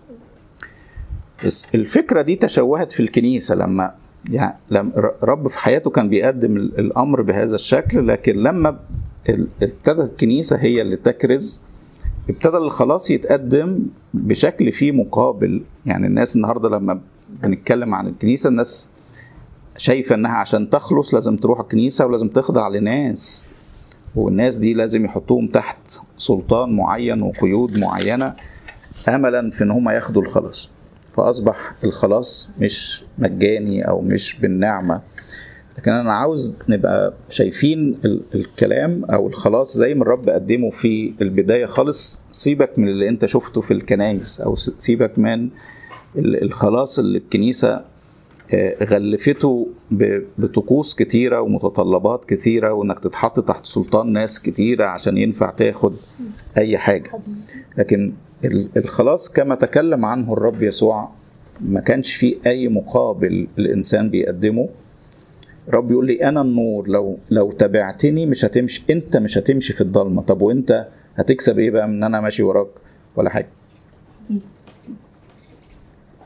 الفكره دي تشوهت في الكنيسه لما يعني لما رب في حياته كان بيقدم الامر بهذا الشكل لكن لما ابتدت الكنيسه هي اللي تكرز ابتدى الخلاص يتقدم بشكل فيه مقابل يعني الناس النهارده لما بنتكلم عن الكنيسه الناس شايفه انها عشان تخلص لازم تروح الكنيسه ولازم تخضع لناس والناس دي لازم يحطوهم تحت سلطان معين وقيود معينه املا في ان هم ياخدوا الخلاص فاصبح الخلاص مش مجاني او مش بالنعمه لكن انا عاوز نبقى شايفين الكلام او الخلاص زي ما الرب قدمه في البدايه خالص سيبك من اللي انت شفته في الكنايس او سيبك من الخلاص اللي الكنيسه غلفته بطقوس كتيره ومتطلبات كتيره وانك تتحط تحت سلطان ناس كتيره عشان ينفع تاخد اي حاجه لكن الخلاص كما تكلم عنه الرب يسوع ما كانش فيه اي مقابل الانسان بيقدمه رب يقول لي انا النور لو لو تبعتني مش هتمشي انت مش هتمشي في الضلمه طب وانت هتكسب ايه بقى من انا ماشي وراك ولا حاجه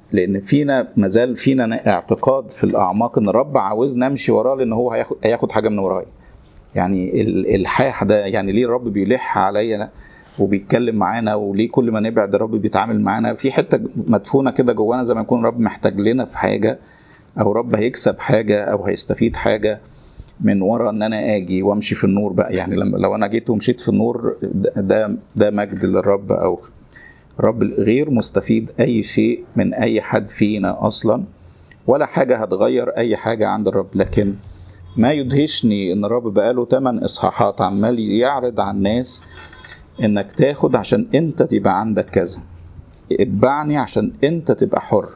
لان فينا مازال فينا اعتقاد في الاعماق ان الرب عاوزنا نمشي وراه لان هو هياخد هياخد حاجه من ورايا يعني الالحاح ده يعني ليه الرب بيلح عليا وبيتكلم معانا وليه كل ما نبعد الرب بيتعامل معانا في حته مدفونه كده جوانا زي ما يكون الرب محتاج لنا في حاجه او رب هيكسب حاجه او هيستفيد حاجه من ورا ان انا اجي وامشي في النور بقى يعني لما لو انا جيت ومشيت في النور ده ده مجد للرب او الرب غير مستفيد اي شيء من اي حد فينا اصلا ولا حاجه هتغير اي حاجه عند الرب لكن ما يدهشني ان الرب بقاله 8 اصحاحات عمال يعرض على الناس انك تاخد عشان انت تبقى عندك كذا اتبعني عشان انت تبقى حر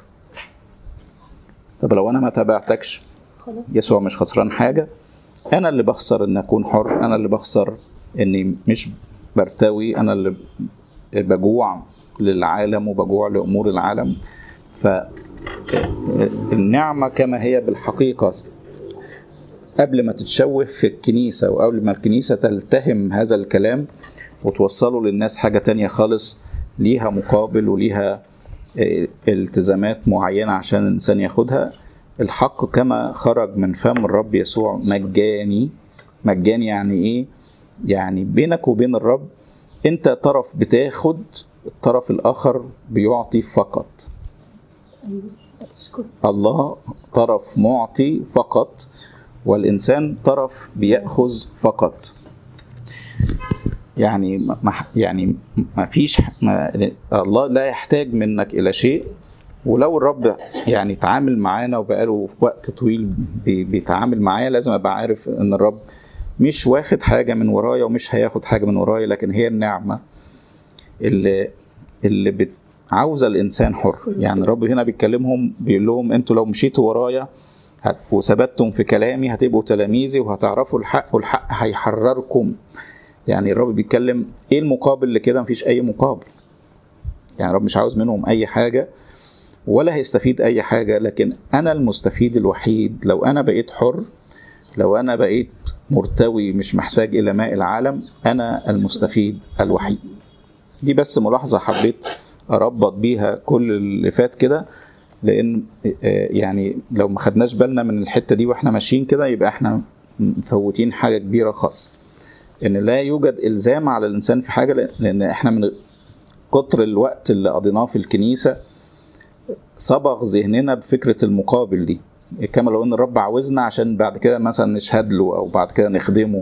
طب لو انا ما تابعتكش يسوع مش خسران حاجه انا اللي بخسر ان اكون حر انا اللي بخسر اني مش برتوي انا اللي بجوع للعالم وبجوع لامور العالم فالنعمه كما هي بالحقيقه قبل ما تتشوه في الكنيسه وقبل ما الكنيسه تلتهم هذا الكلام وتوصله للناس حاجه تانية خالص ليها مقابل وليها التزامات معينه عشان الانسان ياخدها الحق كما خرج من فم الرب يسوع مجاني مجاني يعني ايه يعني بينك وبين الرب انت طرف بتاخد الطرف الاخر بيعطي فقط الله طرف معطي فقط والانسان طرف بياخذ فقط يعني ما يعني ما فيش ما الله لا يحتاج منك الى شيء ولو الرب يعني تعامل معانا وبقاله وقت طويل بيتعامل معايا لازم ابقى عارف ان الرب مش واخد حاجه من ورايا ومش هياخد حاجه من ورايا لكن هي النعمه اللي اللي بت عاوزه الانسان حر يعني الرب هنا بيتكلمهم بيقول لهم انتوا لو مشيتوا ورايا وثبتتم في كلامي هتبقوا تلاميذي وهتعرفوا الحق والحق هيحرركم يعني الرب بيتكلم ايه المقابل لكده مفيش اي مقابل يعني الرب مش عاوز منهم اي حاجه ولا هيستفيد اي حاجه لكن انا المستفيد الوحيد لو انا بقيت حر لو انا بقيت مرتوي مش محتاج الى ماء العالم انا المستفيد الوحيد دي بس ملاحظه حبيت اربط بيها كل اللي فات كده لان يعني لو ما خدناش بالنا من الحته دي واحنا ماشيين كده يبقى احنا مفوتين حاجه كبيره خالص ان لا يوجد الزام على الانسان في حاجه لان احنا من كتر الوقت اللي قضيناه في الكنيسه صبغ ذهننا بفكره المقابل دي كما لو ان الرب عاوزنا عشان بعد كده مثلا نشهد له او بعد كده نخدمه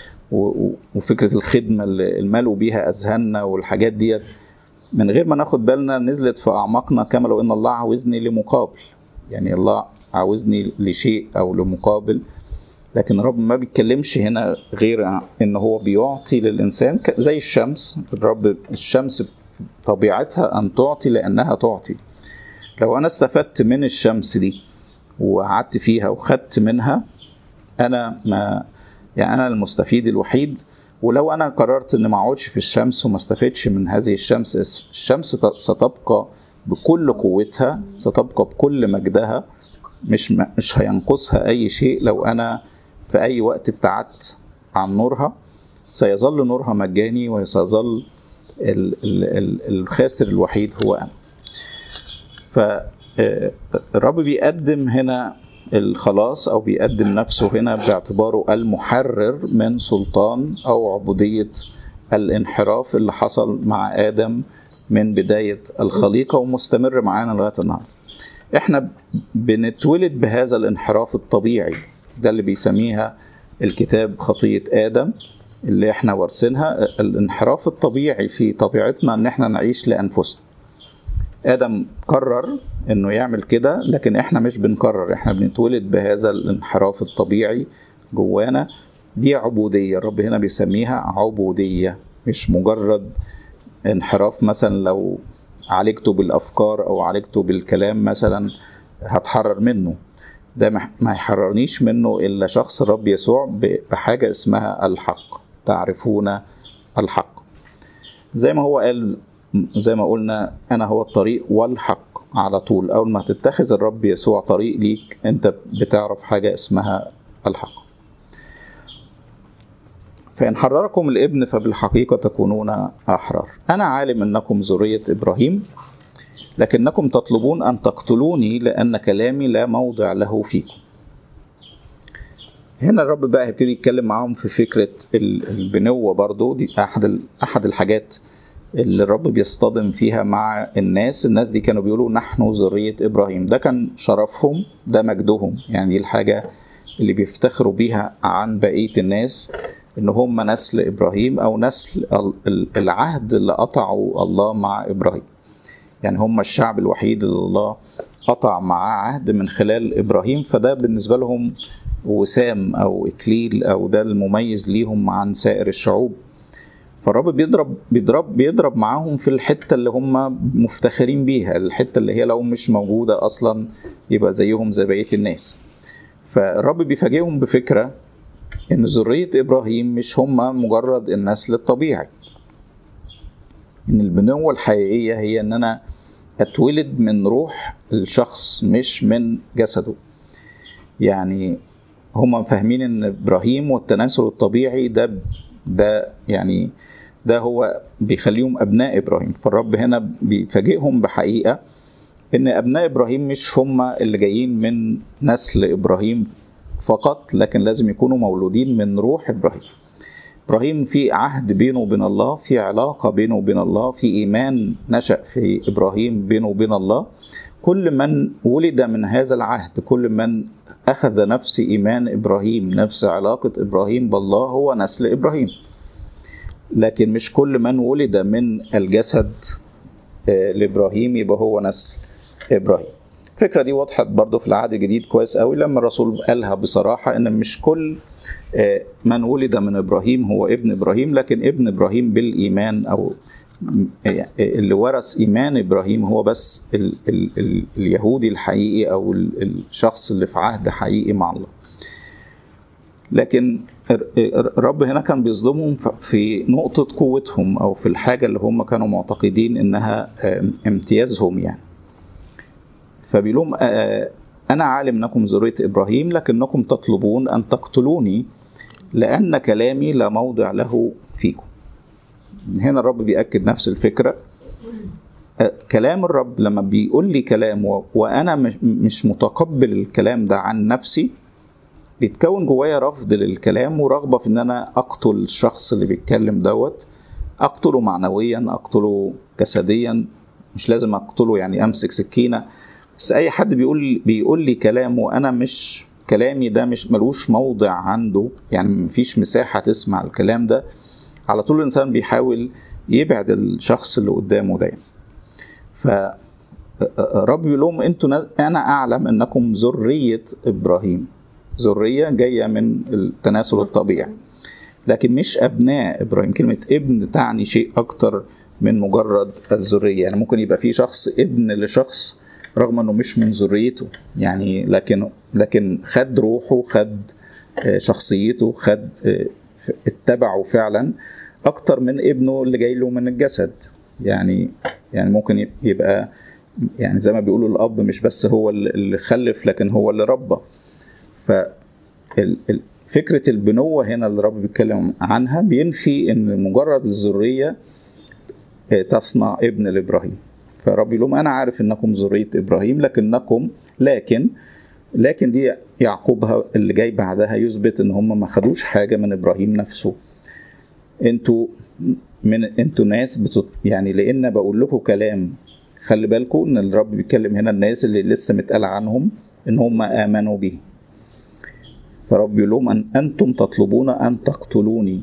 وفكره الخدمه اللي الملوا بيها اذهاننا والحاجات ديت من غير ما ناخد بالنا نزلت في اعماقنا كما لو ان الله عاوزني لمقابل يعني الله عاوزني لشيء او لمقابل لكن الرب ما بيتكلمش هنا غير ان هو بيعطي للانسان زي الشمس الرب الشمس طبيعتها ان تعطي لانها تعطي لو انا استفدت من الشمس دي وقعدت فيها وخدت منها انا ما يعني انا المستفيد الوحيد ولو انا قررت ان ما اقعدش في الشمس وما استفدش من هذه الشمس الشمس ستبقى بكل قوتها ستبقى بكل مجدها مش مش هينقصها اي شيء لو انا في اي وقت ابتعدت عن نورها سيظل نورها مجاني وسيظل الخاسر الوحيد هو انا فالرب بيقدم هنا الخلاص او بيقدم نفسه هنا باعتباره المحرر من سلطان او عبوديه الانحراف اللي حصل مع ادم من بدايه الخليقه ومستمر معانا لغايه النهارده. احنا بنتولد بهذا الانحراف الطبيعي ده اللي بيسميها الكتاب خطيه ادم اللي احنا وارثينها الانحراف الطبيعي في طبيعتنا ان احنا نعيش لانفسنا. ادم قرر انه يعمل كده لكن احنا مش بنقرر احنا بنتولد بهذا الانحراف الطبيعي جوانا دي عبودية الرب هنا بيسميها عبودية مش مجرد انحراف مثلا لو عالجته بالافكار او عالجته بالكلام مثلا هتحرر منه ده ما يحررنيش منه الا شخص الرب يسوع بحاجة اسمها الحق تعرفون الحق زي ما هو قال زي ما قلنا انا هو الطريق والحق على طول اول ما تتخذ الرب يسوع طريق ليك انت بتعرف حاجه اسمها الحق فان حرركم الابن فبالحقيقه تكونون احرار انا عالم انكم ذريه ابراهيم لكنكم تطلبون أن تقتلوني لأن كلامي لا موضع له فيكم هنا الرب بقى هيبتدي يتكلم معاهم في فكرة البنوة برضو دي أحد أحد الحاجات اللي الرب بيصطدم فيها مع الناس الناس دي كانوا بيقولوا نحن ذرية إبراهيم ده كان شرفهم ده مجدهم يعني دي الحاجة اللي بيفتخروا بيها عن بقية الناس إن هم نسل إبراهيم أو نسل العهد اللي قطعوا الله مع إبراهيم يعني هم الشعب الوحيد اللي الله قطع معاه عهد من خلال إبراهيم فده بالنسبة لهم وسام أو إكليل أو ده المميز ليهم عن سائر الشعوب فالرب بيضرب بيضرب بيضرب معاهم في الحته اللي هم مفتخرين بيها الحته اللي هي لو مش موجوده اصلا يبقى زيهم زي بقيه الناس فالرب بيفاجئهم بفكره ان ذريه ابراهيم مش هم مجرد النسل الطبيعي ان البنوه الحقيقيه هي ان انا اتولد من روح الشخص مش من جسده يعني هم فاهمين ان ابراهيم والتناسل الطبيعي ده ده يعني ده هو بيخليهم ابناء ابراهيم فالرب هنا بيفاجئهم بحقيقه ان ابناء ابراهيم مش هم اللي جايين من نسل ابراهيم فقط لكن لازم يكونوا مولودين من روح ابراهيم ابراهيم في عهد بينه وبين الله في علاقه بينه وبين الله في ايمان نشا في ابراهيم بينه وبين الله كل من ولد من هذا العهد كل من اخذ نفس ايمان ابراهيم نفس علاقه ابراهيم بالله هو نسل ابراهيم لكن مش كل من ولد من الجسد لابراهيم يبقى هو نسل ابراهيم الفكره دي وضحت برضو في العهد الجديد كويس قوي لما الرسول قالها بصراحه ان مش كل من ولد من ابراهيم هو ابن ابراهيم لكن ابن ابراهيم بالايمان او اللي ورث ايمان ابراهيم هو بس ال ال ال اليهودي الحقيقي او الشخص اللي في عهد حقيقي مع الله لكن الرب هنا كان بيظلمهم في نقطة قوتهم أو في الحاجة اللي هم كانوا معتقدين إنها امتيازهم يعني فبيقول لهم أنا عالم أنكم ذرية إبراهيم لكنكم تطلبون أن تقتلوني لأن كلامي لا موضع له فيكم هنا الرب بيأكد نفس الفكرة كلام الرب لما بيقول لي كلام وأنا مش متقبل الكلام ده عن نفسي بيتكون جوايا رفض للكلام ورغبة في إن أنا أقتل الشخص اللي بيتكلم دوت أقتله معنويا أقتله جسديا مش لازم أقتله يعني أمسك سكينة بس أي حد بيقول بيقول لي كلام وأنا مش كلامي ده مش ملوش موضع عنده يعني مفيش مساحة تسمع الكلام ده على طول الإنسان بيحاول يبعد الشخص اللي قدامه ده ف رب يقول لهم انتوا انا اعلم انكم ذريه ابراهيم ذريه جايه من التناسل الطبيعي لكن مش ابناء ابراهيم كلمه ابن تعني شيء اكتر من مجرد الذريه يعني ممكن يبقى في شخص ابن لشخص رغم انه مش من ذريته يعني لكن لكن خد روحه خد شخصيته خد اتبعه فعلا اكتر من ابنه اللي جاي له من الجسد يعني يعني ممكن يبقى يعني زي ما بيقولوا الاب مش بس هو اللي خلف لكن هو اللي ربى ففكرة البنوة هنا اللي الرب بيتكلم عنها بينفي ان مجرد الذرية تصنع ابن لابراهيم فرب يقول لهم انا عارف انكم ذرية ابراهيم لكنكم لكن لكن دي يعقوب اللي جاي بعدها يثبت ان هم ما خدوش حاجة من ابراهيم نفسه انتوا من انتوا ناس بتط... يعني لان بقول لكم كلام خلي بالكم ان الرب بيتكلم هنا الناس اللي لسه متقال عنهم ان هم امنوا به فرب يقول لهم أن أنتم تطلبون أن تقتلوني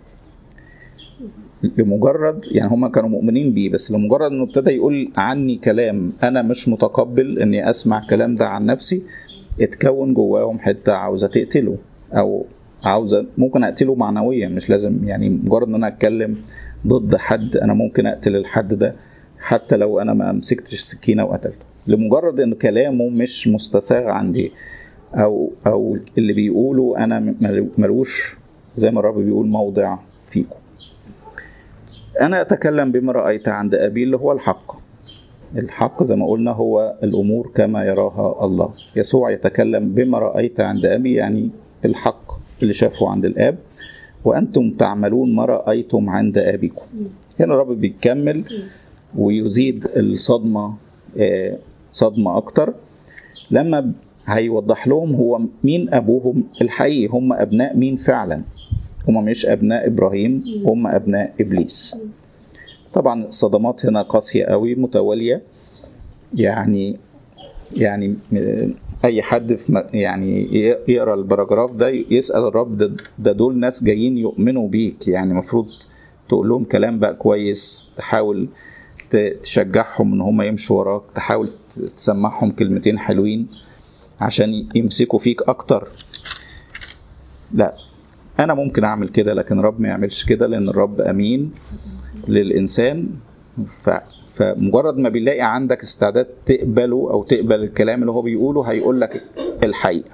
لمجرد يعني هم كانوا مؤمنين بيه بس لمجرد انه ابتدى يقول عني كلام انا مش متقبل اني اسمع الكلام ده عن نفسي اتكون جواهم حته عاوزه تقتله او عاوزه ممكن اقتله معنويا مش لازم يعني مجرد ان انا اتكلم ضد حد انا ممكن اقتل الحد ده حتى لو انا ما مسكتش السكينه وقتلته لمجرد ان كلامه مش مستساغ عندي او او اللي بيقوله انا ملوش زي ما الرب بيقول موضع فيكم انا اتكلم بما رايت عند ابي اللي هو الحق الحق زي ما قلنا هو الامور كما يراها الله يسوع يتكلم بما رايت عند ابي يعني الحق اللي شافه عند الاب وانتم تعملون ما رايتم عند ابيكم هنا الرب بيكمل ويزيد الصدمة آه، صدمة أكتر لما هيوضح لهم هو مين أبوهم الحقيقي هم أبناء مين فعلا هم مش أبناء إبراهيم هم أبناء إبليس طبعا الصدمات هنا قاسية قوي متوالية يعني يعني اي حد في م- يعني يقرا البراجراف ده يسال الرب ده, ده دول ناس جايين يؤمنوا بيك يعني المفروض تقول لهم كلام بقى كويس تحاول ت- تشجعهم ان هم يمشوا وراك تحاول ت- تسمعهم كلمتين حلوين عشان يمسكوا فيك اكتر لا انا ممكن اعمل كده لكن الرب ما يعملش كده لان الرب امين للانسان ف... فمجرد ما بيلاقي عندك استعداد تقبله او تقبل الكلام اللي هو بيقوله هيقول لك الحقيقه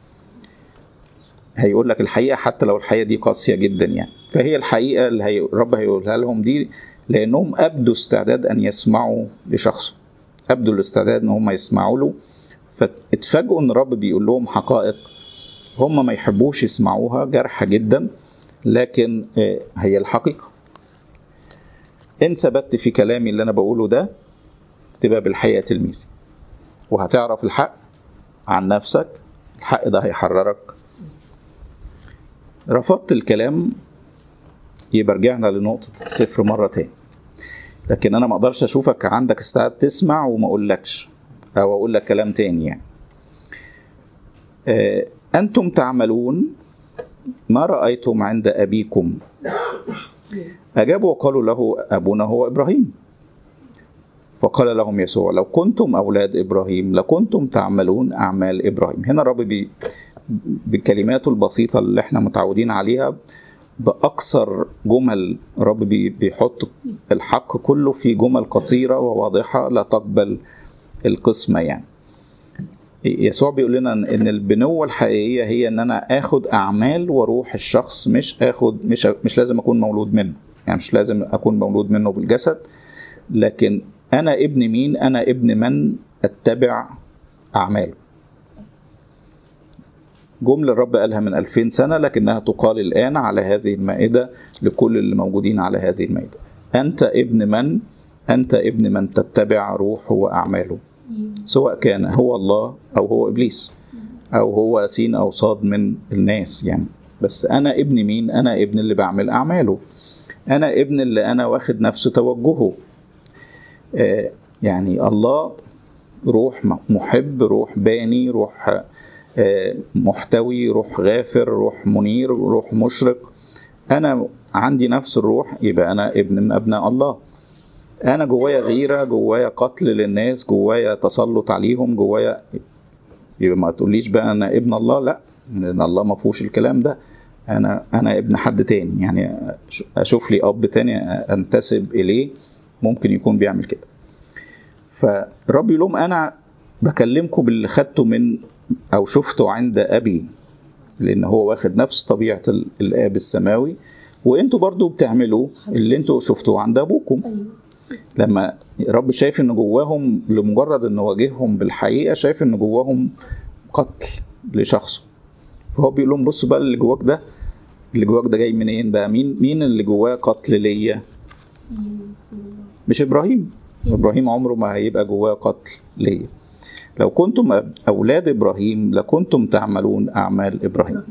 هيقول لك الحقيقه حتى لو الحقيقه دي قاسيه جدا يعني فهي الحقيقه اللي هي الرب هيقولها لهم دي لانهم ابدوا استعداد ان يسمعوا لشخصه ابدوا الاستعداد ان هم يسمعوا له فاتفاجئوا ان الرب بيقول لهم حقائق هم ما يحبوش يسمعوها جارحه جدا لكن آه، هي الحقيقه ان ثبت في كلامي اللي انا بقوله ده تبقى بالحقيقه تلميذي وهتعرف الحق عن نفسك الحق ده هيحررك رفضت الكلام يبقى رجعنا لنقطة الصفر مرة تاني لكن أنا ما أقدرش أشوفك عندك استعداد تسمع وما أقولكش أو أقول لك كلام تاني يعني آه، أنتم تعملون ما رأيتم عند أبيكم أجابوا وقالوا له أبونا هو إبراهيم فقال لهم يسوع لو كنتم أولاد إبراهيم لكنتم تعملون أعمال إبراهيم هنا الرب بي بكلماته البسيطة اللي احنا متعودين عليها بأكثر جمل الرب بي- بيحط الحق كله في جمل قصيرة وواضحة لا تقبل القسمة يعني يسوع بيقول لنا ان إن البنوة الحقيقية هي ان انا اخد اعمال وروح الشخص مش اخد مش مش لازم اكون مولود منه يعني مش لازم اكون مولود منه بالجسد لكن انا ابن مين انا ابن من اتبع اعماله جملة الرب قالها من 2000 سنة لكنها تقال الآن على هذه المائدة لكل اللي موجودين على هذه المائدة أنت ابن من أنت ابن من تتبع روحه وأعماله سواء كان هو الله أو هو إبليس أو هو سين أو صاد من الناس يعني بس أنا ابن مين أنا ابن اللي بعمل أعماله أنا ابن اللي أنا واخد نفسه توجهه آه، يعني الله روح محب روح باني روح آه، محتوي روح غافر روح منير روح مشرق انا عندي نفس الروح يبقى انا ابن من ابناء الله انا جوايا غيره جوايا قتل للناس جوايا تسلط عليهم جوايا يبقى ما تقوليش بقى انا ابن الله لا لان الله ما فيهوش الكلام ده انا انا ابن حد تاني يعني أش- اشوف لي اب تاني انتسب اليه ممكن يكون بيعمل كده فالرب يقول لهم انا بكلمكم باللي خدته من او شفته عند ابي لان هو واخد نفس طبيعه ال- الاب السماوي وانتوا برضو بتعملوا اللي انتوا شفتوه عند ابوكم ايوه لما الرب شايف ان جواهم لمجرد ان واجههم بالحقيقه شايف ان جواهم قتل لشخصه فهو بيقول لهم بصوا بقى اللي جواك ده اللي جواك ده جاي منين بقى مين مين اللي جواه قتل ليا يسوع مش ابراهيم ابراهيم عمره ما هيبقى جواه قتل ليا لو كنتم أب- اولاد ابراهيم لكنتم تعملون اعمال ابراهيم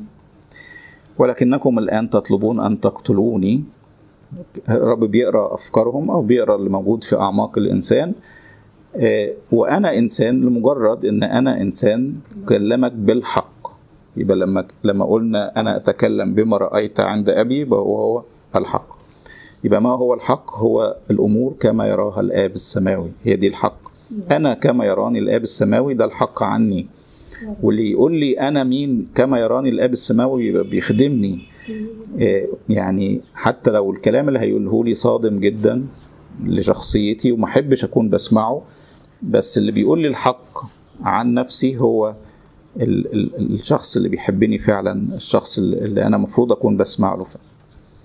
ولكنكم الان تطلبون ان تقتلوني الرب بيقرا افكارهم او بيقرا اللي موجود في اعماق الانسان آه، وانا انسان لمجرد ان انا انسان كلمك بالحق يبقى لما لما قلنا انا اتكلم بما رايت عند ابي يبقى هو هو الحق يبقى ما هو الحق هو الامور كما يراها الاب السماوي هي دي الحق انا كما يراني الاب السماوي ده الحق عني واللي يقول لي انا مين كما يراني الاب السماوي يبقى بيخدمني آه، يعني حتى لو الكلام اللي هيقوله لي صادم جدا لشخصيتي وما احبش اكون بسمعه بس اللي بيقول لي الحق عن نفسي هو ال ال الشخص اللي بيحبني فعلا الشخص اللي انا المفروض اكون بسمع له فعلا.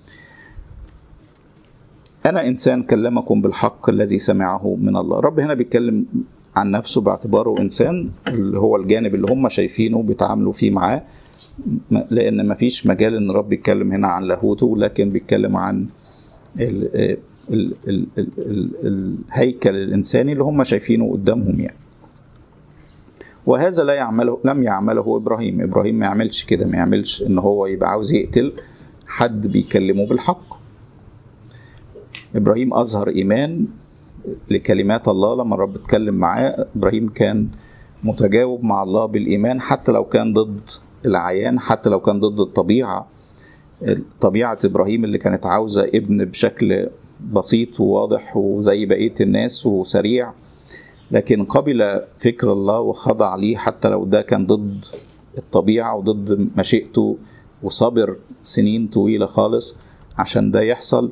انا انسان كلمكم بالحق الذي سمعه من الله رب هنا بيتكلم عن نفسه باعتباره انسان اللي هو الجانب اللي هم شايفينه بيتعاملوا فيه معاه م- لان ما فيش مجال ان رب يتكلم هنا عن لاهوته لكن بيتكلم عن ال- ال ال ال ال الهيكل الإنساني اللي هم شايفينه قدامهم يعني وهذا لا يعمله لم يعمله إبراهيم إبراهيم ما يعملش كده ما يعملش إن هو يبقى عاوز يقتل حد بيكلمه بالحق إبراهيم أظهر إيمان لكلمات الله لما الرب اتكلم معاه إبراهيم كان متجاوب مع الله بالإيمان حتى لو كان ضد العيان حتى لو كان ضد الطبيعة طبيعة إبراهيم اللي كانت عاوزة ابن بشكل بسيط وواضح وزي بقية الناس وسريع لكن قبل فكر الله وخضع ليه حتى لو ده كان ضد الطبيعة وضد مشيئته وصبر سنين طويلة خالص عشان ده يحصل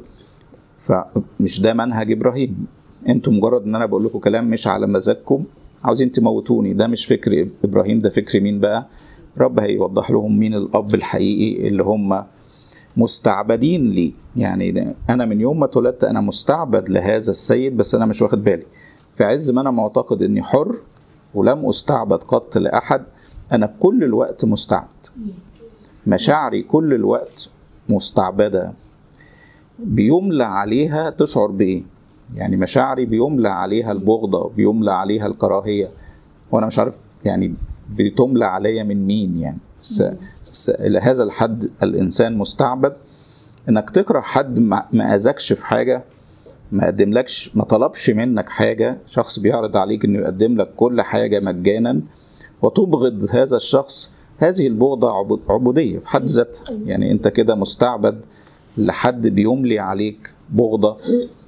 فمش ده منهج إبراهيم انتوا مجرد ان انا بقول لكم كلام مش على مزاجكم عاوزين تموتوني ده مش فكر ابراهيم ده فكر مين بقى رب هيوضح لهم مين الاب الحقيقي اللي هم مستعبدين لي يعني انا من يوم ما اتولدت انا مستعبد لهذا السيد بس انا مش واخد بالي في عز ما انا معتقد اني حر ولم استعبد قط لاحد انا كل الوقت مستعبد مشاعري كل الوقت مستعبده بيملى عليها تشعر بايه يعني مشاعري بيملى عليها البغضة بيملى عليها الكراهية وأنا مش عارف يعني بتملى عليا من مين يعني س... س... إلى هذا الحد الإنسان مستعبد إنك تكره حد ما أذكش في حاجة ما قدملكش ما طلبش منك حاجة شخص بيعرض عليك إنه يقدم لك كل حاجة مجانا وتبغض هذا الشخص هذه البغضة عبود... عبودية في حد ذاتها يعني أنت كده مستعبد لحد بيملي عليك بغضة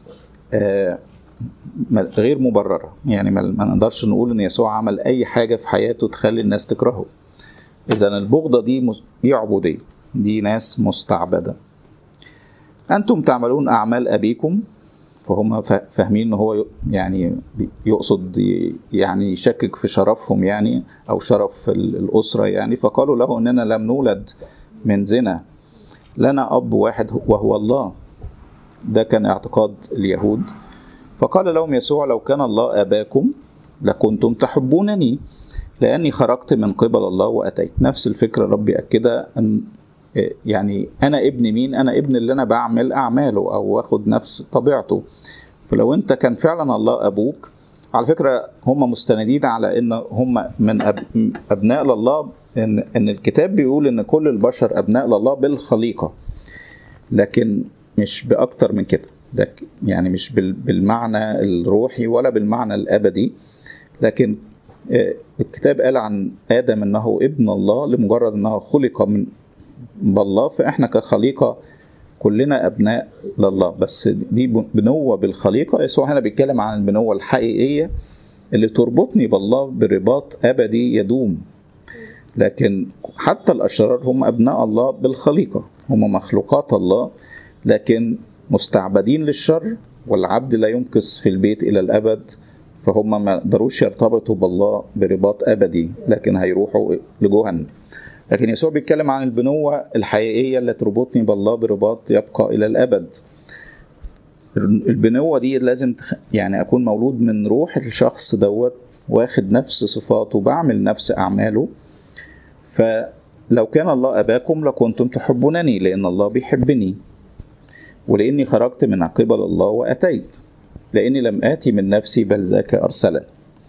آه غير مبررة يعني ما نقدرش نقول ان يسوع عمل اي حاجة في حياته تخلي الناس تكرهه اذا البغضة دي دي عبودية دي ناس مستعبدة انتم تعملون اعمال ابيكم فهم فاهمين ان هو يعني يقصد يعني يشكك في شرفهم يعني او شرف الاسره يعني فقالوا له اننا لم نولد من زنا لنا اب واحد وهو الله ده كان اعتقاد اليهود فقال لهم يسوع لو كان الله اباكم لكنتم تحبونني لاني خرجت من قبل الله واتيت نفس الفكره ربي اكدها ان يعني انا ابن مين انا ابن اللي انا بعمل اعماله او واخد نفس طبيعته فلو انت كان فعلا الله ابوك على فكره هم مستندين على ان هم من أب... ابناء لله ان ان الكتاب بيقول ان كل البشر ابناء لله بالخليقه لكن مش باكتر من كده ده يعني مش بالمعنى الروحي ولا بالمعنى الابدي لكن الكتاب قال عن ادم انه ابن الله لمجرد انه خلق من بالله فاحنا كخليقه كلنا ابناء لله بس دي بنوه بالخليقه يسوع هنا بيتكلم عن البنوه الحقيقيه اللي تربطني بالله برباط ابدي يدوم لكن حتى الاشرار هم ابناء الله بالخليقه هم مخلوقات الله لكن مستعبدين للشر والعبد لا يمكث في البيت الى الابد فهم ما قدروش يرتبطوا بالله برباط ابدي لكن هيروحوا لجهنم لكن يسوع بيتكلم عن البنوة الحقيقية اللي تربطني بالله برباط يبقى إلى الأبد البنوة دي لازم تخ... يعني أكون مولود من روح الشخص دوت واخد نفس صفاته بعمل نفس أعماله فلو كان الله أباكم لكنتم تحبونني لأن الله بيحبني ولأني خرجت من قبل الله وأتيت لأني لم آتي من نفسي بل ذاك أرسلني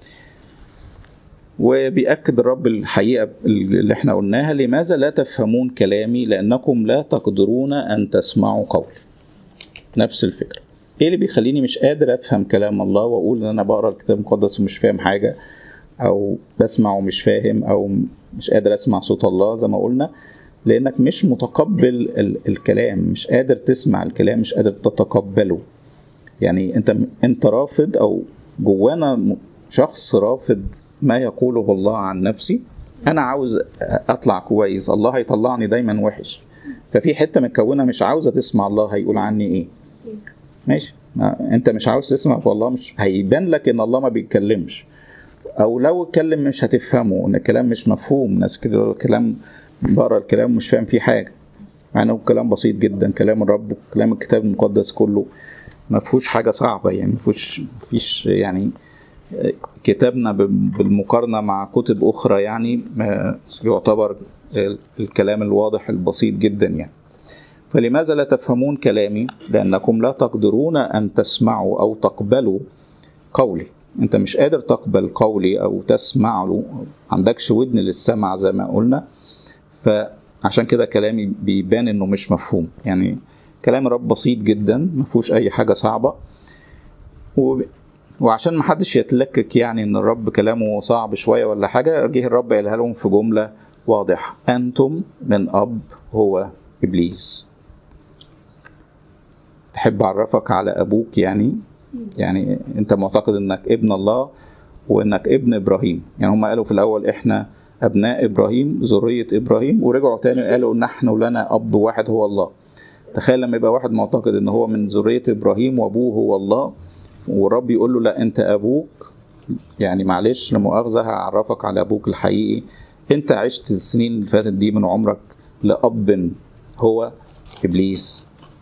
وبيأكد الرب الحقيقة اللي احنا قلناها لماذا لا تفهمون كلامي لأنكم لا تقدرون أن تسمعوا قولي نفس الفكرة ايه اللي بيخليني مش قادر افهم كلام الله واقول ان انا بقرا الكتاب المقدس ومش فاهم حاجه او بسمع ومش فاهم او مش قادر اسمع صوت الله زي ما قلنا لانك مش متقبل الكلام مش قادر تسمع الكلام مش قادر تتقبله يعني انت انت رافض او جوانا شخص رافض ما يقوله الله عن نفسي انا عاوز اطلع كويس الله هيطلعني دايما وحش ففي حته متكونه مش عاوزه تسمع الله هيقول عني ايه ماشي انت مش عاوز تسمع والله مش هيبان لك ان الله ما بيتكلمش او لو اتكلم مش هتفهمه ان الكلام مش مفهوم ناس كده كلام بقرا الكلام مش فاهم فيه حاجه مع انه كلام بسيط جدا كلام الرب كلام الكتاب المقدس كله ما فيهوش حاجه صعبه يعني ما فيهوش فيش يعني كتابنا بالمقارنة مع كتب أخرى يعني يعتبر الكلام الواضح البسيط جدا يعني فلماذا لا تفهمون كلامي لأنكم لا تقدرون أن تسمعوا أو تقبلوا قولي أنت مش قادر تقبل قولي أو تسمع له عندكش ودن للسمع زي ما قلنا فعشان كده كلامي بيبان إنه مش مفهوم يعني كلام الرب بسيط جدا ما فيهوش أي حاجة صعبة و... وعشان ما حدش يتلكك يعني ان الرب كلامه صعب شويه ولا حاجه جه الرب قالها لهم في جمله واضحه انتم من اب هو ابليس تحب اعرفك على ابوك يعني يعني انت معتقد انك ابن الله وانك ابن ابراهيم يعني هم قالوا في الاول احنا ابناء ابراهيم ذريه ابراهيم ورجعوا تاني قالوا نحن لنا اب واحد هو الله تخيل لما يبقى واحد معتقد ان هو من ذريه ابراهيم وابوه هو الله والرب يقول له لا انت ابوك يعني معلش لمؤاخذه هعرفك على ابوك الحقيقي انت عشت السنين اللي فاتت دي من عمرك لاب هو ابليس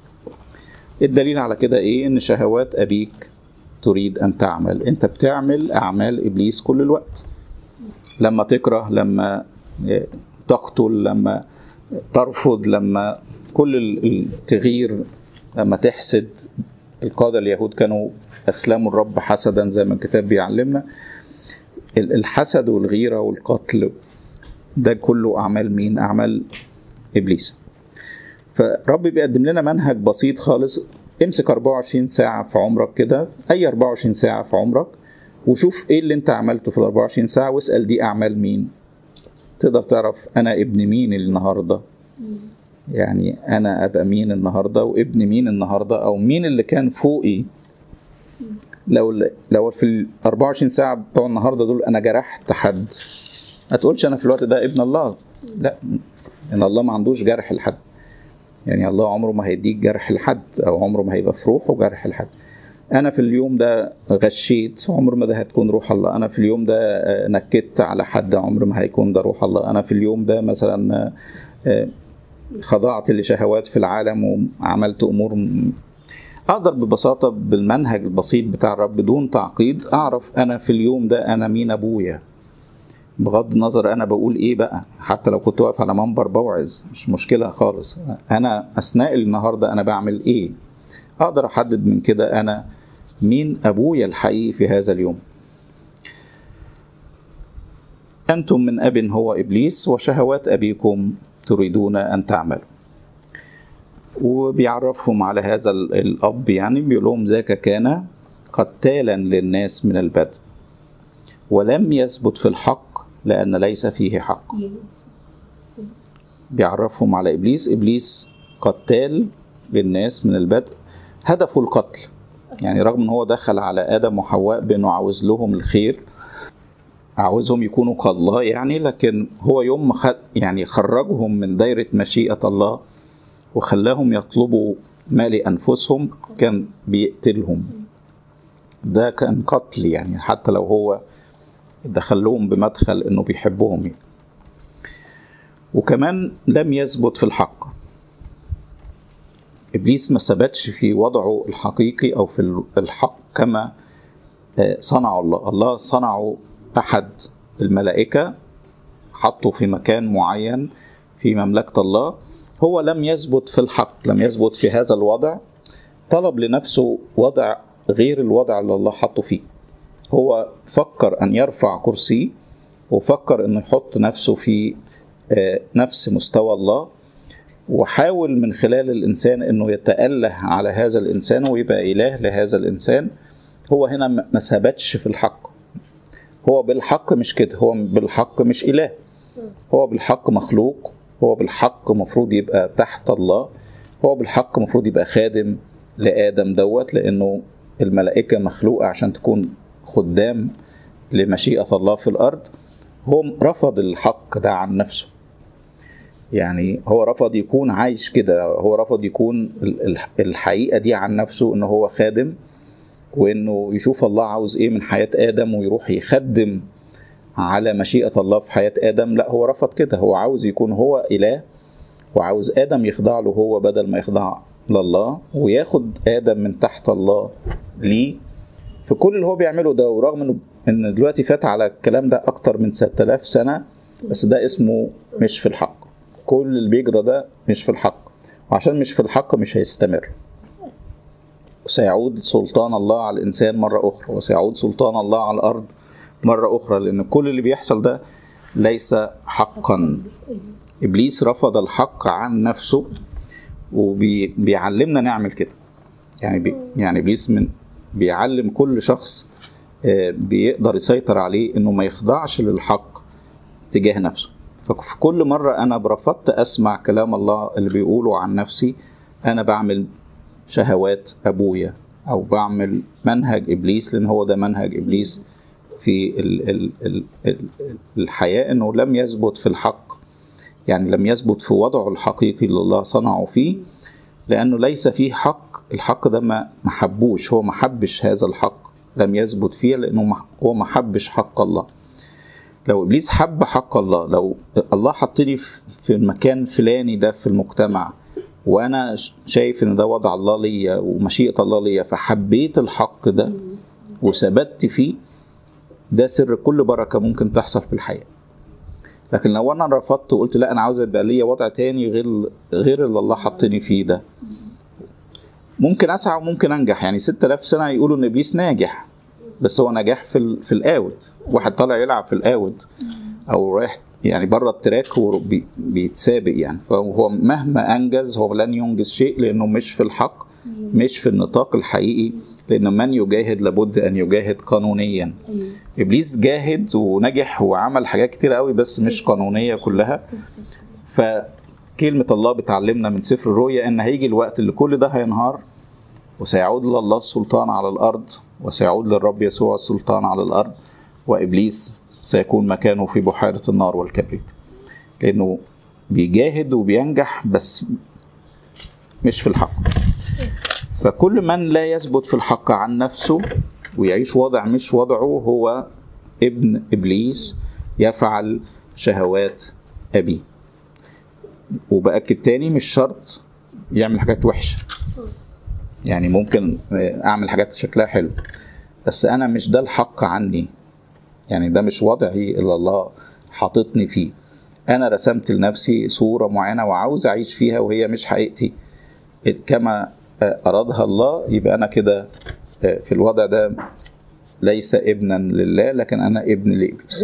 الدليل على كده ايه ان شهوات ابيك تريد ان تعمل انت بتعمل اعمال ابليس كل الوقت لما تكره لما تقتل لما ترفض لما كل التغيير لما تحسد القادة اليهود كانوا أسلموا الرب حسدا زي ما الكتاب بيعلمنا الحسد والغيرة والقتل ده كله أعمال مين؟ أعمال إبليس فرب بيقدم لنا منهج بسيط خالص امسك 24 ساعة في عمرك كده أي 24 ساعة في عمرك وشوف إيه اللي أنت عملته في ال 24 ساعة واسأل دي أعمال مين تقدر تعرف أنا ابن مين النهاردة يعني أنا أبقى مين النهاردة وابن مين النهاردة أو مين اللي كان فوقي لو لو في ال 24 ساعة بتوع النهاردة دول أنا جرحت حد ما تقولش أنا في الوقت ده ابن الله لا إن الله ما عندوش جرح لحد يعني الله عمره ما هيديك جرح لحد او عمره ما هيبقى في روحه جرح لحد انا في اليوم ده غشيت عمر ما ده هتكون روح الله انا في اليوم ده نكدت على حد عمر ما هيكون ده روح الله انا في اليوم ده مثلا خضعت لشهوات في العالم وعملت امور اقدر ببساطه بالمنهج البسيط بتاع الرب بدون تعقيد اعرف انا في اليوم ده انا مين ابويا بغض النظر انا بقول ايه بقى حتى لو كنت واقف على منبر بوعظ مش مشكله خالص انا اثناء النهارده انا بعمل ايه اقدر احدد من كده انا مين ابويا الحقيقي في هذا اليوم انتم من اب هو ابليس وشهوات ابيكم تريدون ان تعملوا وبيعرفهم على هذا الاب يعني بيقول لهم ذاك كان قتالا للناس من البدء ولم يثبت في الحق لأن ليس فيه حق بيعرفهم على إبليس إبليس قتال للناس من البدء هدفه القتل يعني رغم ان هو دخل على ادم وحواء بانه عاوز لهم الخير عاوزهم يكونوا كالله يعني لكن هو يوم خد يعني خرجهم من دايره مشيئه الله وخلاهم يطلبوا ما لانفسهم كان بيقتلهم ده كان قتل يعني حتى لو هو دخلهم بمدخل انه بيحبهم يعني. وكمان لم يثبت في الحق ابليس ما ثبتش في وضعه الحقيقي او في الحق كما صنعه الله الله صنعه احد الملائكه حطه في مكان معين في مملكه الله هو لم يثبت في الحق لم يثبت في هذا الوضع طلب لنفسه وضع غير الوضع اللي الله حطه فيه هو فكر ان يرفع كرسي وفكر انه يحط نفسه في نفس مستوى الله وحاول من خلال الانسان انه يتاله على هذا الانسان ويبقى اله لهذا الانسان هو هنا ما ثبتش في الحق هو بالحق مش كده هو بالحق مش اله هو بالحق مخلوق هو بالحق مفروض يبقى تحت الله هو بالحق مفروض يبقى خادم لادم دوت لانه الملائكه مخلوقه عشان تكون خدام لمشيئه الله في الارض هو رفض الحق ده عن نفسه يعني هو رفض يكون عايش كده هو رفض يكون الحقيقة دي عن نفسه انه هو خادم وانه يشوف الله عاوز ايه من حياة ادم ويروح يخدم على مشيئة الله في حياة ادم لا هو رفض كده هو عاوز يكون هو اله وعاوز ادم يخضع له هو بدل ما يخضع لله وياخد ادم من تحت الله ليه في كل اللي هو بيعمله ده ورغم انه ان دلوقتي فات على الكلام ده اكتر من 6000 سنة بس ده اسمه مش في الحق كل اللي بيجرى ده مش في الحق وعشان مش في الحق مش هيستمر وسيعود سلطان الله على الإنسان مرة أخرى وسيعود سلطان الله على الأرض مرة أخرى لأن كل اللي بيحصل ده ليس حقا إبليس رفض الحق عن نفسه وبيعلمنا نعمل كده يعني بي يعني إبليس من بيعلم كل شخص بيقدر يسيطر عليه إنه ما يخضعش للحق تجاه نفسه ففي كل مرة أنا برفضت أسمع كلام الله اللي بيقوله عن نفسي أنا بعمل شهوات أبويا أو بعمل منهج إبليس لأن هو ده منهج إبليس في ال ال ال ال الحياة أنه لم يثبت في الحق يعني لم يثبت في وضعه الحقيقي اللي الله صنعه فيه لأنه ليس فيه حق الحق ده ما محبوش هو محبش هذا الحق لم يثبت فيه لأنه هو محبش حق الله لو ابليس حب حق الله لو الله حطني في المكان الفلاني ده في المجتمع وانا شايف ان ده وضع الله ليا ومشيئه الله ليا فحبيت الحق ده وثبت فيه ده سر كل بركه ممكن تحصل في الحياه لكن لو انا رفضت وقلت لا انا عاوز يبقى ليا وضع تاني غير غير اللي الله حطني فيه ده ممكن اسعى وممكن انجح يعني 6000 سنه يقولوا ان ابليس ناجح بس هو نجاح في ال في الاوت واحد طالع يلعب في الاوت او رايح يعني بره التراك وبيتسابق يعني فهو مهما انجز هو لن ينجز شيء لانه مش في الحق مش في النطاق الحقيقي لان من يجاهد لابد ان يجاهد قانونيا ابليس جاهد ونجح وعمل حاجات كتير قوي بس مش قانونيه كلها فكلمه الله بتعلمنا من سفر الرؤيا ان هيجي الوقت اللي كل ده هينهار وسيعود لله السلطان على الارض وسيعود للرب يسوع السلطان على الارض وابليس سيكون مكانه في بحيره النار والكبريت لانه بيجاهد وبينجح بس مش في الحق فكل من لا يثبت في الحق عن نفسه ويعيش وضع مش وضعه هو ابن ابليس يفعل شهوات ابيه وبأكد تاني مش شرط يعمل حاجات وحشه يعني ممكن اعمل حاجات شكلها حلو بس انا مش ده الحق عني يعني ده مش وضعي اللي الله حاططني فيه انا رسمت لنفسي صورة معينة وعاوز اعيش فيها وهي مش حقيقتي كما ارادها الله يبقى انا كده في الوضع ده ليس ابنا لله لكن انا ابن لابليس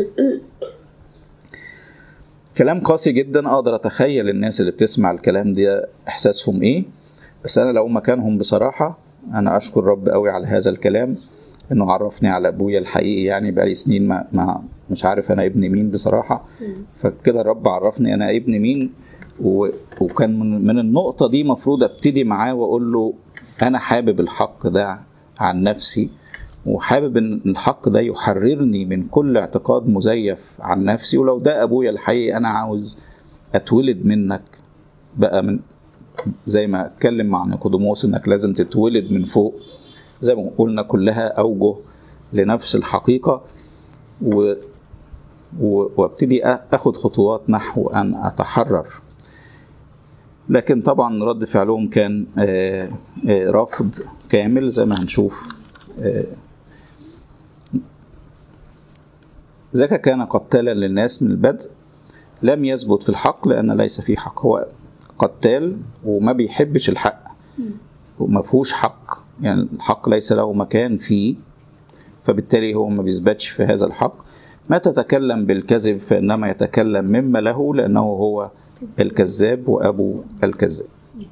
كلام قاسي جدا اقدر اتخيل الناس اللي بتسمع الكلام ده احساسهم ايه بس انا لو مكانهم بصراحه انا اشكر رب قوي على هذا الكلام انه عرفني على ابويا الحقيقي يعني بقالي سنين ما, ما مش عارف انا ابن مين بصراحه فكده الرب عرفني انا ابن مين و... وكان من, من النقطه دي مفروض ابتدي معاه واقول له انا حابب الحق ده عن نفسي وحابب ان الحق ده يحررني من كل اعتقاد مزيف عن نفسي ولو ده ابويا الحقيقي انا عاوز اتولد منك بقى من زي ما اتكلم مع نيقوديموس انك لازم تتولد من فوق زي ما قلنا كلها اوجه لنفس الحقيقه و وابتدي اخد خطوات نحو ان اتحرر لكن طبعا رد فعلهم كان رفض كامل زي ما هنشوف زكا كان قتالا للناس من البدء لم يثبت في الحق لأن ليس فيه حق هو قتال وما بيحبش الحق وما فيهوش حق يعني الحق ليس له مكان فيه فبالتالي هو ما بيثبتش في هذا الحق ما تتكلم بالكذب فإنما يتكلم مما له لأنه هو الكذاب وأبو الكذاب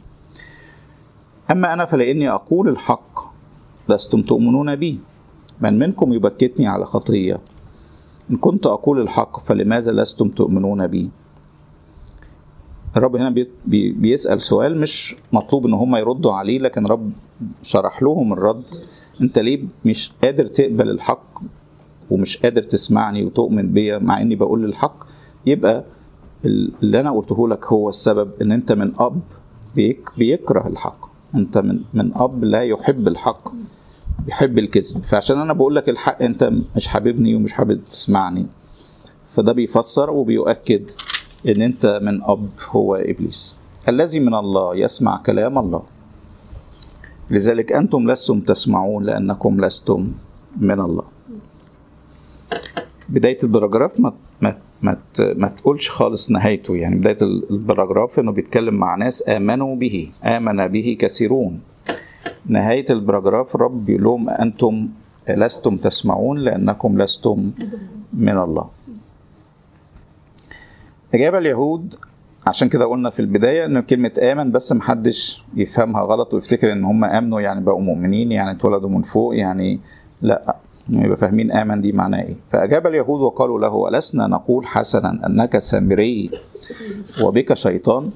أما أنا فلإني أقول الحق لستم تؤمنون بي من منكم يبكتني على خطية إن كنت أقول الحق فلماذا لستم تؤمنون بي الرب هنا بي بيسأل سؤال مش مطلوب ان هم يردوا عليه لكن رب شرح لهم الرد انت ليه مش قادر تقبل الحق ومش قادر تسمعني وتؤمن بيا مع اني بقول الحق يبقى اللي انا قلته لك هو السبب ان انت من اب بيك بيكره الحق انت من من اب لا يحب الحق بيحب الكذب فعشان انا بقول لك الحق انت مش حاببني ومش حابب تسمعني فده بيفسر وبيؤكد ان انت من اب هو ابليس الذي من الله يسمع كلام الله لذلك انتم لستم تسمعون لانكم لستم من الله بداية البراجراف ما ما ما, ما تقولش خالص نهايته يعني بداية البراجراف انه بيتكلم مع ناس آمنوا به آمن به كثيرون نهاية البراجراف الرب بيقول لهم أنتم لستم تسمعون لأنكم لستم من الله أجاب اليهود عشان كده قلنا في البداية إن كلمة آمن بس محدش يفهمها غلط ويفتكر إن هم آمنوا يعني بقوا مؤمنين يعني اتولدوا من فوق يعني لا يبقى فاهمين آمن دي معناه إيه فأجاب اليهود وقالوا له ألسنا نقول حسنا أنك سامري وبك شيطان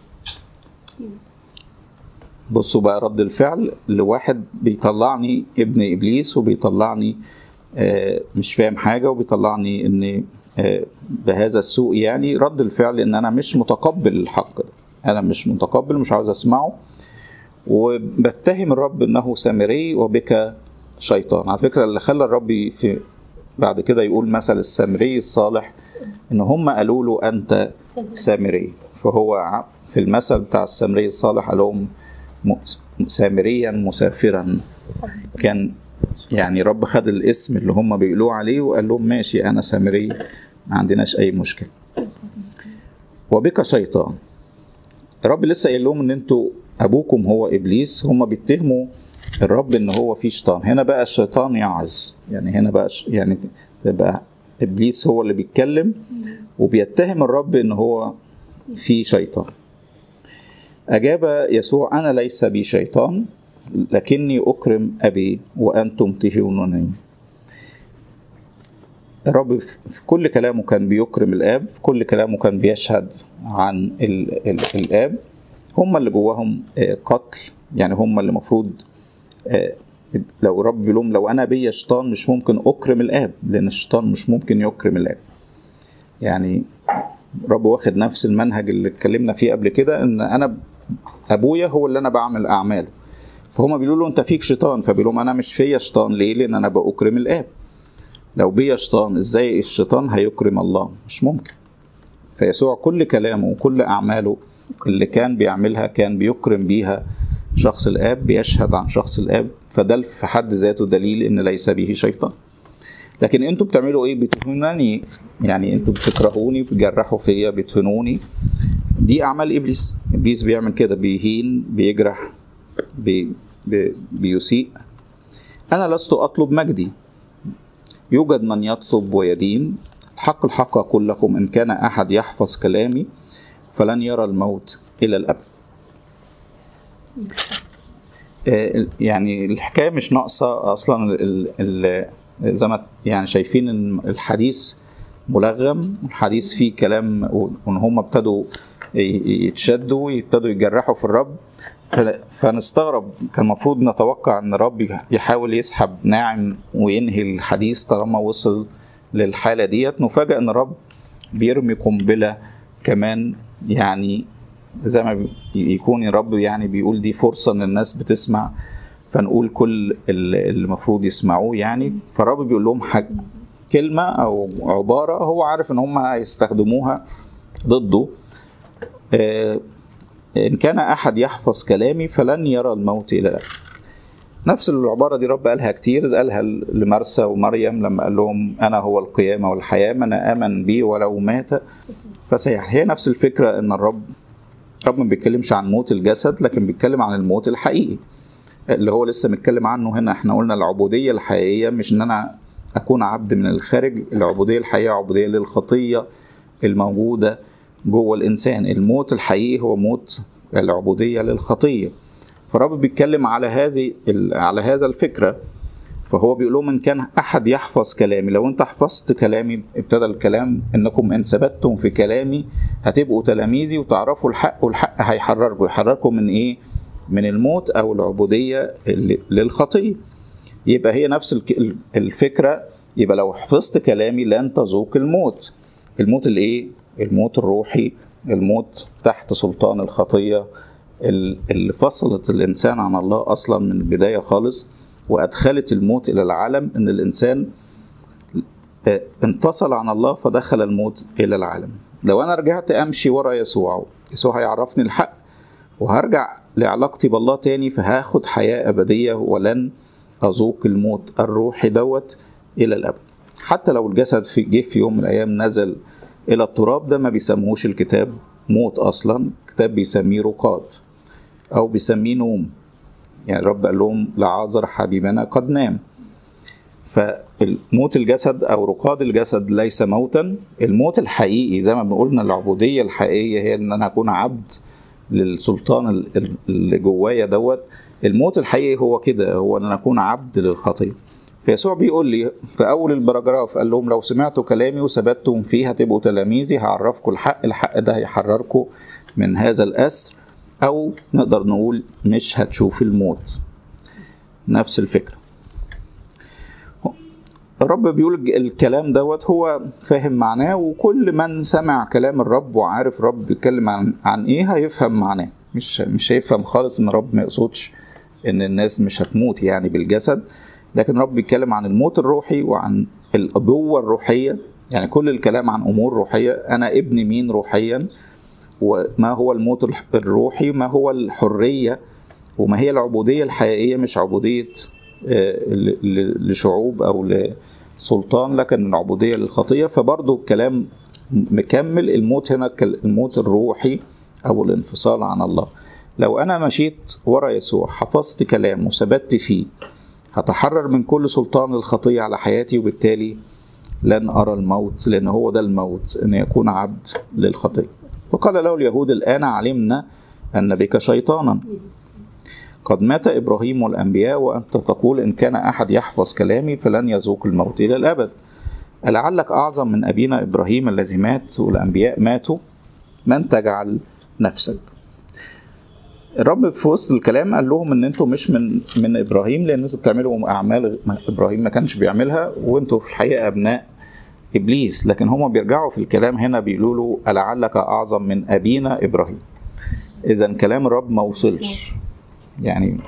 بصوا بقى رد الفعل لواحد بيطلعني ابن إبليس وبيطلعني مش فاهم حاجة وبيطلعني إن بهذا السوء يعني رد الفعل ان انا مش متقبل الحق ده انا مش متقبل مش عاوز اسمعه وبتهم الرب انه سامري وبك شيطان على فكره اللي خلى الرب في بعد كده يقول مثل السامري الصالح ان هم قالوا له انت سامري فهو في المثل بتاع السامري الصالح قال لهم سامريا مسافرا كان يعني رب خد الاسم اللي هم بيقولوه عليه وقال لهم ماشي انا سامري ما عندناش اي مشكله وبك شيطان الرب لسه قايل لهم ان انتوا ابوكم هو ابليس هم بيتهموا الرب ان هو فيه شيطان هنا بقى الشيطان يعظ يعني هنا بقى يعني تبقى ابليس هو اللي بيتكلم وبيتهم الرب ان هو فيه شيطان اجاب يسوع انا ليس بي شيطان لكني اكرم ابي وانتم تهونونني الرب في كل كلامه كان بيكرم الاب في كل كلامه كان بيشهد عن ال ال الاب هم اللي جواهم قتل يعني هم اللي المفروض لو الرب بيقول لهم لو انا بيا شيطان مش ممكن اكرم الاب لان الشيطان مش ممكن يكرم الاب يعني الرب واخد نفس المنهج اللي اتكلمنا فيه قبل كده ان انا ابويا هو اللي انا بعمل اعماله فهم بيقولوا له انت فيك شيطان فبيقولوا لهم انا مش فيا شيطان ليه لان انا باكرم الاب لو بيا شيطان ازاي الشيطان هيكرم الله مش ممكن فيسوع كل كلامه وكل اعماله اللي كان بيعملها كان بيكرم بيها شخص الاب بيشهد عن شخص الاب فده في حد ذاته دليل ان ليس به شيطان لكن انتوا بتعملوا ايه بتهنوني يعني انتوا بتكرهوني بتجرحوا فيا بتهنوني دي اعمال ابليس ابليس بيعمل كده بيهين بيجرح بي بي بيسيء انا لست اطلب مجدي يوجد من يطلب ويدين الحق الحق أقول لكم إن كان أحد يحفظ كلامي فلن يرى الموت إلى الأبد يعني الحكاية مش ناقصة أصلا زي ما يعني شايفين إن الحديث ملغم الحديث فيه كلام وإن هم ابتدوا يتشدوا يبتدوا يجرحوا في الرب فنستغرب كان المفروض نتوقع ان الرب يحاول يسحب ناعم وينهي الحديث طالما وصل للحاله ديت نفاجئ ان الرب بيرمي قنبله كمان يعني زي ما يكون الرب يعني بيقول دي فرصه ان الناس بتسمع فنقول كل اللي المفروض يسمعوه يعني فالرب بيقول لهم حاجة كلمه او عباره هو عارف ان هم هيستخدموها ضده إن كان أحد يحفظ كلامي فلن يرى الموت إلى الأبد نفس العبارة دي رب قالها كتير قالها لمرسى ومريم لما قال لهم أنا هو القيامة والحياة من آمن بي ولو مات فسيحيا هي نفس الفكرة إن الرب رب ما بيتكلمش عن موت الجسد لكن بيتكلم عن الموت الحقيقي اللي هو لسه متكلم عنه هنا احنا قلنا العبودية الحقيقية مش ان انا اكون عبد من الخارج العبودية الحقيقية عبودية للخطية الموجودة جوه الانسان الموت الحقيقي هو موت العبوديه للخطيه فالرب بيتكلم على هذه على هذا الفكره فهو بيقول لهم ان كان احد يحفظ كلامي لو انت حفظت كلامي ابتدى الكلام انكم ان ثبتتم في كلامي هتبقوا تلاميذي وتعرفوا الحق والحق هيحرركم يحرركم من ايه من الموت او العبوديه للخطيه يبقى هي نفس الفكره يبقى لو حفظت كلامي لن تذوق الموت الموت الايه الموت الروحي الموت تحت سلطان الخطيه اللي فصلت الانسان عن الله اصلا من البدايه خالص وادخلت الموت الى العالم ان الانسان انفصل عن الله فدخل الموت الى العالم لو انا رجعت امشي ورا يسوع يسوع هيعرفني الحق وهرجع لعلاقتي بالله تاني فهاخد حياه ابديه ولن اذوق الموت الروحي دوت الى الابد حتى لو الجسد في جه في يوم من الايام نزل الى التراب ده ما بيسموهوش الكتاب موت اصلا الكتاب بيسميه رقاد او بيسميه نوم يعني الرب قال لهم لعازر حبيبنا قد نام فالموت الجسد او رقاد الجسد ليس موتا الموت الحقيقي زي ما بنقولنا العبوديه الحقيقيه هي ان انا اكون عبد للسلطان اللي جوايا دوت الموت الحقيقي هو كده هو ان انا اكون عبد للخطيه فيسوع بيقول لي في اول البراجراف قال لهم لو سمعتوا كلامي وثبتتم فيه هتبقوا تلاميذي هعرفكم الحق الحق ده هيحرركم من هذا الاسر او نقدر نقول مش هتشوف الموت نفس الفكره الرب بيقول الكلام دوت هو فاهم معناه وكل من سمع كلام الرب وعارف الرب بيتكلم عن, عن ايه هيفهم معناه مش مش هيفهم خالص ان الرب ما يقصدش ان الناس مش هتموت يعني بالجسد لكن الرب بيتكلم عن الموت الروحي وعن الابوه الروحيه يعني كل الكلام عن امور روحيه انا ابن مين روحيا وما هو الموت الروحي ما هو الحريه وما هي العبوديه الحقيقيه مش عبوديه لشعوب او لسلطان لكن العبوديه للخطيه فبرضه الكلام مكمل الموت هنا الموت الروحي او الانفصال عن الله لو انا مشيت ورا يسوع حفظت كلام وثبت فيه هتحرر من كل سلطان الخطيه على حياتي وبالتالي لن ارى الموت لان هو ده الموت ان يكون عبد للخطيه وقال له اليهود الان علمنا ان بك شيطانا قد مات إبراهيم والأنبياء وأنت تقول إن كان أحد يحفظ كلامي فلن يذوق الموت إلى الأبد ألعلك أعظم من أبينا إبراهيم الذي مات والأنبياء ماتوا من تجعل نفسك الرب في وسط الكلام قال لهم ان انتوا مش من من ابراهيم لان انتوا بتعملوا اعمال ابراهيم ما كانش بيعملها وانتوا في الحقيقه ابناء ابليس لكن هم بيرجعوا في الكلام هنا بيقولوا له ألعلك اعظم من ابينا ابراهيم اذا كلام الرب ما وصلش يعني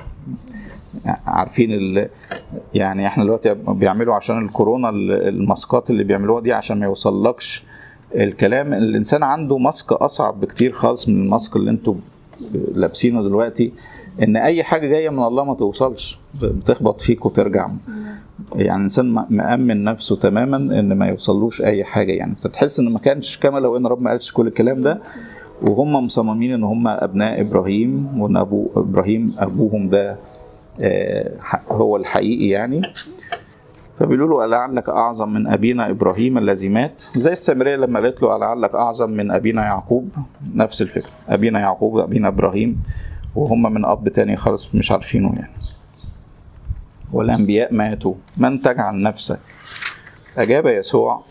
عارفين ال... يعني احنا دلوقتي بيعملوا عشان الكورونا الماسكات اللي بيعملوها دي عشان ما يوصلكش الكلام الانسان عنده ماسك اصعب بكتير خالص من الماسك اللي انتوا لابسينه دلوقتي ان اي حاجه جايه من الله ما توصلش بتخبط فيك وترجع يعني الانسان مأمن نفسه تماما ان ما يوصلوش اي حاجه يعني فتحس ان ما كانش كما لو ان رب ما قالش كل الكلام ده وهم مصممين ان هم ابناء ابراهيم وان ابو ابراهيم ابوهم ده هو الحقيقي يعني فبيقولوا له لعلك اعظم من ابينا ابراهيم الذي مات زي السامريه لما قالت له لعلك اعظم من ابينا يعقوب نفس الفكره ابينا يعقوب ابينا ابراهيم وهم من اب تاني خالص مش عارفينه يعني والانبياء ماتوا من تجعل نفسك اجاب يسوع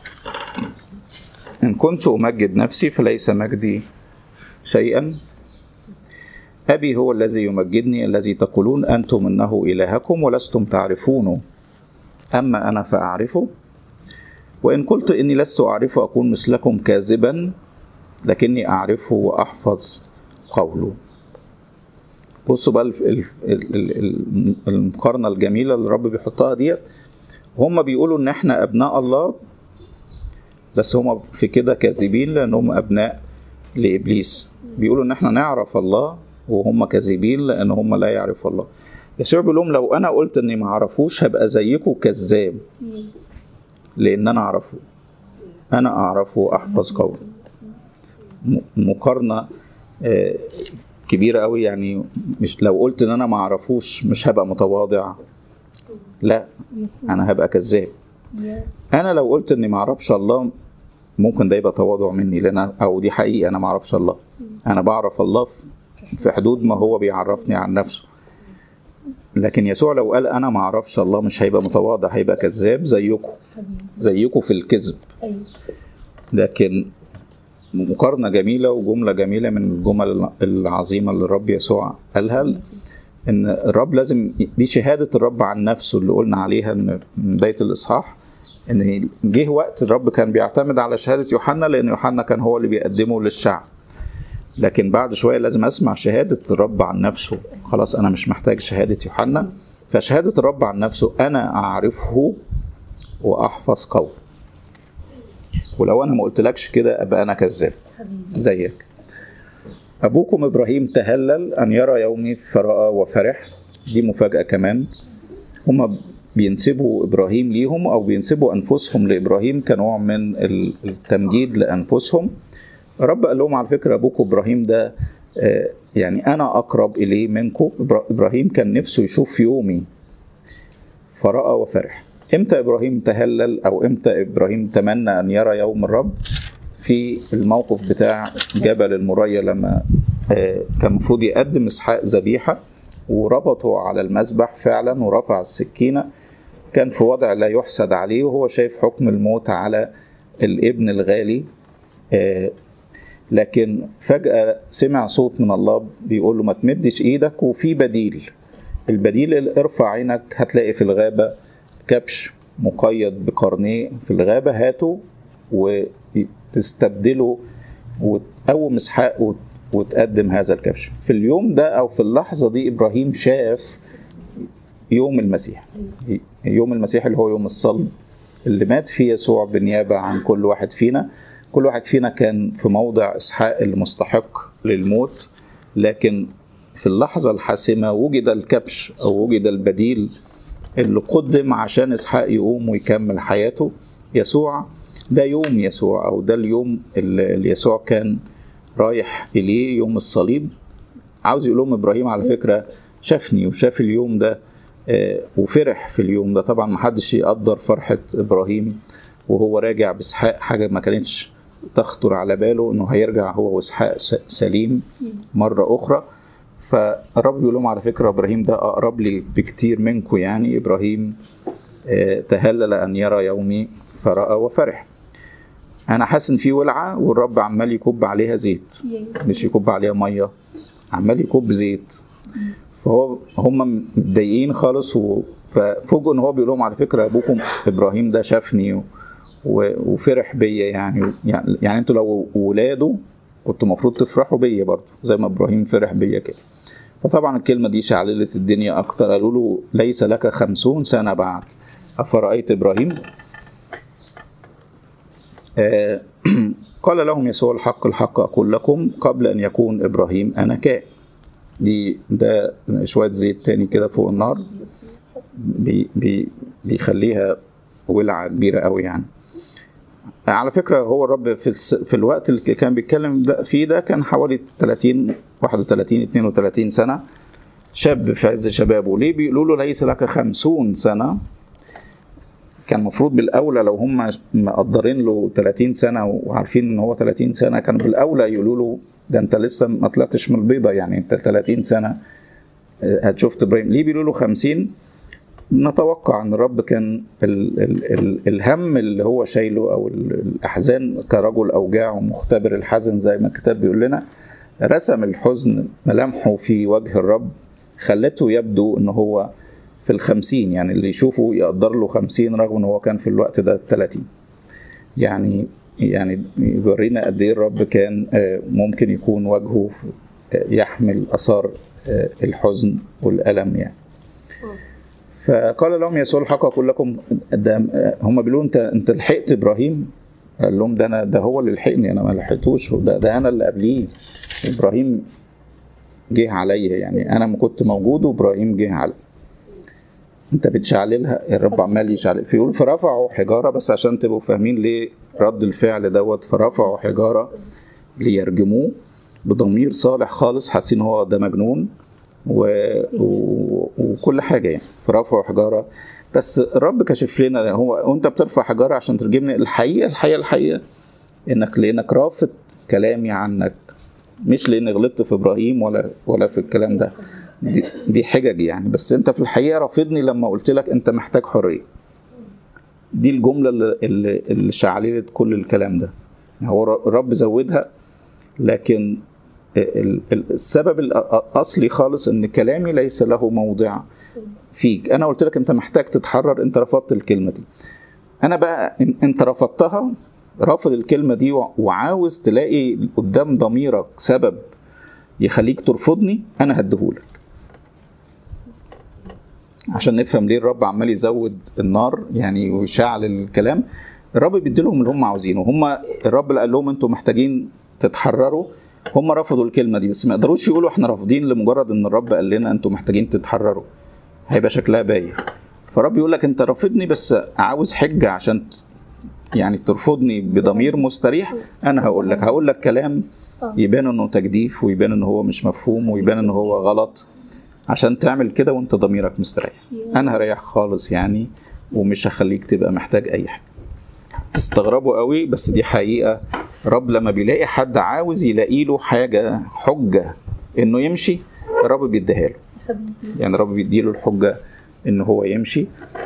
ان كنت امجد نفسي فليس مجدي شيئا أبي هو الذي يمجدني الذي تقولون أنتم إنه إلهكم ولستم تعرفونه أما أنا فأعرفه وإن قلت إني لست أعرفه أكون مثلكم كاذبا لكني أعرفه وأحفظ قوله بصوا بقى المقارنة الجميلة اللي الرب بيحطها ديت هم بيقولوا إن إحنا أبناء الله بس هم في كده كاذبين لأنهم أبناء لابليس بيقولوا ان احنا نعرف الله وهم كاذبين لان هم لا يعرفوا الله يسوع بيقول لهم لو انا قلت اني ما اعرفوش هبقى زيكم كذاب لان انا اعرفه انا اعرفه واحفظ قوله مقارنه كبيره قوي يعني مش لو قلت ان انا ما اعرفوش مش هبقى متواضع لا انا هبقى كذاب انا لو قلت اني ما اعرفش الله ممكن ده يبقى تواضع مني لان او دي حقيقه انا ما اعرفش الله انا بعرف الله في حدود ما هو بيعرفني عن نفسه لكن يسوع لو قال انا ما اعرفش الله مش هيبقى متواضع هيبقى كذاب زيكم زيكم في الكذب لكن مقارنه جميله وجمله جميله من الجمل العظيمه اللي الرب يسوع قالها ان الرب لازم دي شهاده الرب عن نفسه اللي قلنا عليها من بدايه الاصحاح ان جه وقت الرب كان بيعتمد على شهاده يوحنا لان يوحنا كان هو اللي بيقدمه للشعب لكن بعد شويه لازم اسمع شهاده الرب عن نفسه خلاص انا مش محتاج شهاده يوحنا فشهاده الرب عن نفسه انا اعرفه واحفظ قوله ولو انا ما قلتلكش كده ابقى انا كذاب زيك ابوكم ابراهيم تهلل ان يرى يومي فراى وفرح دي مفاجاه كمان هما بينسبوا ابراهيم ليهم او بينسبوا انفسهم لابراهيم كنوع من التمجيد لانفسهم رب قال لهم على فكره ابوكم ابراهيم ده يعني انا اقرب اليه منكم ابراهيم كان نفسه يشوف يومي فراى وفرح امتى ابراهيم تهلل او امتى ابراهيم تمنى ان يرى يوم الرب في الموقف بتاع جبل المريا لما كان المفروض يقدم اسحاق ذبيحه وربطه على المذبح فعلا ورفع السكينه كان في وضع لا يحسد عليه وهو شايف حكم الموت على الابن الغالي لكن فجأة سمع صوت من الله بيقول له ما تمدش ايدك وفي بديل البديل اللي ارفع عينك هتلاقي في الغابة كبش مقيد بقرنيه في الغابة هاته وتستبدله وتقوم اسحاق وتقدم هذا الكبش في اليوم ده او في اللحظة دي ابراهيم شاف يوم المسيح يوم المسيح اللي هو يوم الصلب اللي مات فيه يسوع بالنيابة عن كل واحد فينا كل واحد فينا كان في موضع اسحاق المستحق للموت لكن في اللحظة الحاسمة وجد الكبش أو وجد البديل اللي قدم عشان اسحاق يقوم ويكمل حياته يسوع ده يوم يسوع أو ده اليوم اللي يسوع كان رايح إليه يوم الصليب عاوز يقول لهم إبراهيم على فكرة شافني وشاف اليوم ده وفرح في اليوم ده طبعا محدش يقدر فرحة إبراهيم وهو راجع بإسحاق حاجة ما كانتش تخطر على باله انه هيرجع هو واسحاق سليم مره اخرى فالرب بيقول لهم على فكره ابراهيم ده اقرب لي بكتير منكم يعني ابراهيم تهلل ان يرى يومي فراى وفرح انا حاسس ان في ولعه والرب عمال يكب عليها زيت مش يكب عليها ميه عمال يكب زيت فهو هم متضايقين خالص ففوجئوا ان هو بيقول لهم على فكره ابوكم ابراهيم ده شافني وفرح بيا يعني يعني انتوا لو ولاده كنتوا المفروض تفرحوا بيا برضه زي ما ابراهيم فرح بيا كده فطبعا الكلمه دي شعللت الدنيا اكتر قالوا له ليس لك خمسون سنه بعد افرايت ابراهيم آه قال لهم يسوع الحق الحق اقول لكم قبل ان يكون ابراهيم انا كائن دي ده شويه زيت تاني كده فوق النار بي بي بيخليها ولعه كبيره قوي يعني على فكرة هو الرب في, الس... في الوقت اللي كان بيتكلم ده فيه ده كان حوالي 30 31 32 سنة شاب في عز شبابه ليه بيقولوا له ليس لك 50 سنة كان المفروض بالأولى لو هم مقدرين له 30 سنة وعارفين إن هو 30 سنة كان بالأولى يقولوا له ده أنت لسه ما طلعتش من البيضة يعني أنت 30 سنة هتشوف إبراهيم ليه بيقولوا له 50 نتوقع ان الرب كان ال ال ال الهم اللي هو شايله او الاحزان كرجل اوجاع ومختبر الحزن زي ما الكتاب بيقول لنا رسم الحزن ملامحه في وجه الرب خلته يبدو ان هو في الخمسين يعني اللي يشوفه يقدر له خمسين رغم ان هو كان في الوقت ده 30 يعني يعني يورينا قد ايه الرب كان ممكن يكون وجهه يحمل اثار الحزن والالم يعني فقال لهم يسوع الحق اقول لكم ده هم بيقولوا انت انت لحقت ابراهيم قال لهم ده انا ده هو اللي لحقني انا ما لحقتوش ده, ده انا اللي قبليه ابراهيم جه عليا يعني انا ما كنت موجود وابراهيم جه علي انت بتشعللها الرب عمال يشعلل فيقول فرفعوا حجاره بس عشان تبقوا فاهمين ليه رد الفعل دوت فرفعوا حجاره ليرجموه بضمير صالح خالص حاسين هو ده مجنون و... و... وكل حاجه يعني فرفعوا حجاره بس الرب كشف لنا هو وانت بترفع حجاره عشان ترجمني الحقيقه الحقيقه الحقيقه انك لانك رافض كلامي عنك مش لاني غلطت في ابراهيم ولا ولا في الكلام ده دي, دي حجج يعني بس انت في الحقيقه رافضني لما قلت لك انت محتاج حريه دي الجمله اللي, اللي, اللي شعللت كل الكلام ده هو الرب زودها لكن السبب الاصلي خالص ان كلامي ليس له موضع فيك انا قلت لك انت محتاج تتحرر انت رفضت الكلمه دي انا بقى انت رفضتها رافض الكلمه دي وعاوز تلاقي قدام ضميرك سبب يخليك ترفضني انا هديهولك عشان نفهم ليه الرب عمال يزود النار يعني ويشعل الكلام الرب بيدي لهم اللي هم عاوزينه هم الرب اللي قال لهم انتوا محتاجين تتحرروا هم رفضوا الكلمه دي بس ما يقدروش يقولوا احنا رافضين لمجرد ان الرب قال لنا انتوا محتاجين تتحرروا هيبقى شكلها بايخ فرب يقول لك انت رافضني بس عاوز حجه عشان ت- يعني ترفضني بضمير مستريح انا هقول لك هقول لك كلام اه يبان انه تجديف ويبان انه هو مش مفهوم ويبان انه هو غلط عشان تعمل كده وانت ضميرك مستريح انا هريح خالص يعني ومش هخليك تبقى محتاج اي حاجه تستغربوا قوي بس دي حقيقه رب لما بيلاقي حد عاوز يلاقي له حاجه حجه انه يمشي رب بيديها له حبيبي يعني رب بيديله الحجه ان هو يمشي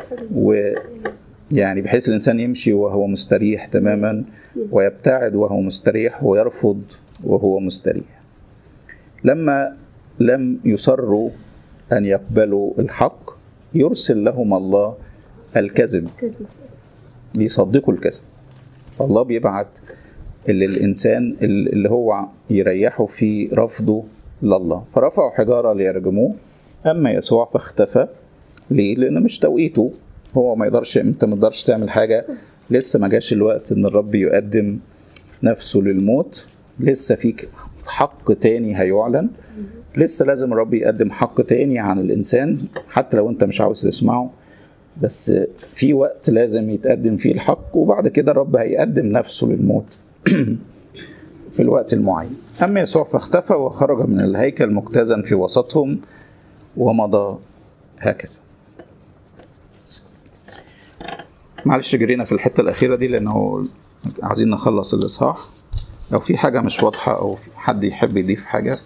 ويعني بحيث الانسان يمشي وهو مستريح تماما ويبتعد وهو مستريح ويرفض وهو مستريح لما لم يصروا ان يقبلوا الحق يرسل لهم الله الكذب كذب ليصدقوا الكذب فالله بيبعت اللي الانسان اللي هو يريحه في رفضه لله فرفعوا حجاره ليرجموه اما يسوع فاختفى ليه؟ لان مش توقيته هو ما يقدرش انت ما تقدرش تعمل حاجه لسه ما جاش الوقت ان الرب يقدم نفسه للموت لسه فيك حق تاني هيعلن لسه لازم الرب يقدم حق تاني عن الانسان حتى لو انت مش عاوز تسمعه بس في وقت لازم يتقدم فيه الحق وبعد كده الرب هيقدم نفسه للموت في الوقت المعين أما يسوع فاختفى وخرج من الهيكل مجتازا في وسطهم ومضى هكذا معلش جرينا في الحتة الأخيرة دي لأنه عايزين نخلص الإصحاح لو في حاجة مش واضحة أو حد يحب يضيف حاجة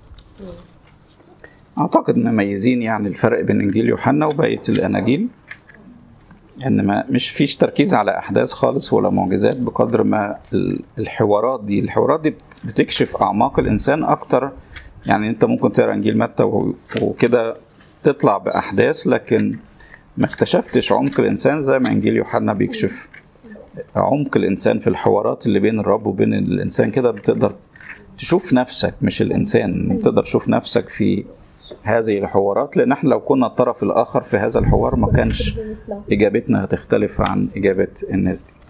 أعتقد مميزين يعني الفرق بين إنجيل يوحنا وبقية الأناجيل ان ما مش فيش تركيز على احداث خالص ولا معجزات بقدر ما ال- الحوارات دي الحوارات دي بت- بتكشف اعماق الانسان اكتر يعني انت ممكن تقرا انجيل متى و- وكده تطلع باحداث لكن ما اكتشفتش عمق الانسان زي ما انجيل يوحنا بيكشف عمق الانسان في الحوارات اللي بين الرب وبين الانسان كده بتقدر تشوف نفسك مش الانسان بتقدر تشوف نفسك في هذه الحوارات لان احنا لو كنا الطرف الاخر في هذا الحوار ما كانش اجابتنا هتختلف عن اجابه الناس دي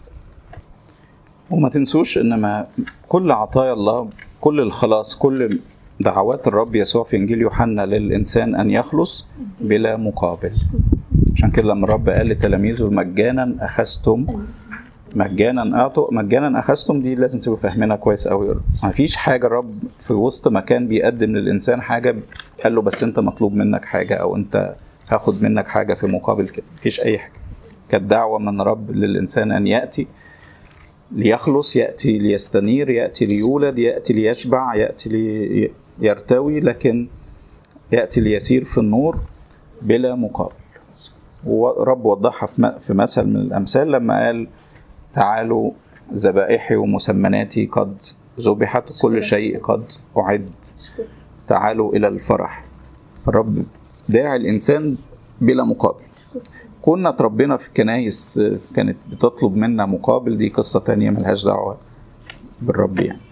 وما تنسوش ان ما كل عطايا الله كل الخلاص كل دعوات الرب يسوع في انجيل يوحنا للانسان ان يخلص بلا مقابل عشان كده لما الرب قال لتلاميذه مجانا اخذتم مجانا اعطوا مجانا اخذتم دي لازم تبقوا فاهمينها كويس قوي ما فيش حاجه الرب في وسط مكان بيقدم للانسان حاجه قال له بس انت مطلوب منك حاجه او انت هاخد منك حاجه في مقابل كده مفيش اي حاجه كانت دعوه من رب للانسان ان ياتي ليخلص ياتي ليستنير ياتي ليولد ياتي ليشبع ياتي ليرتوي لكن ياتي ليسير في النور بلا مقابل ورب وضحها في م- في مثل من الامثال لما قال تعالوا ذبائحي ومسمناتي قد ذبحت كل شيء قد أعد تعالوا إلى الفرح الرب داعي الإنسان بلا مقابل كنا اتربينا في كنايس كانت بتطلب منا مقابل دي قصة تانية ملهاش دعوة بالرب يعني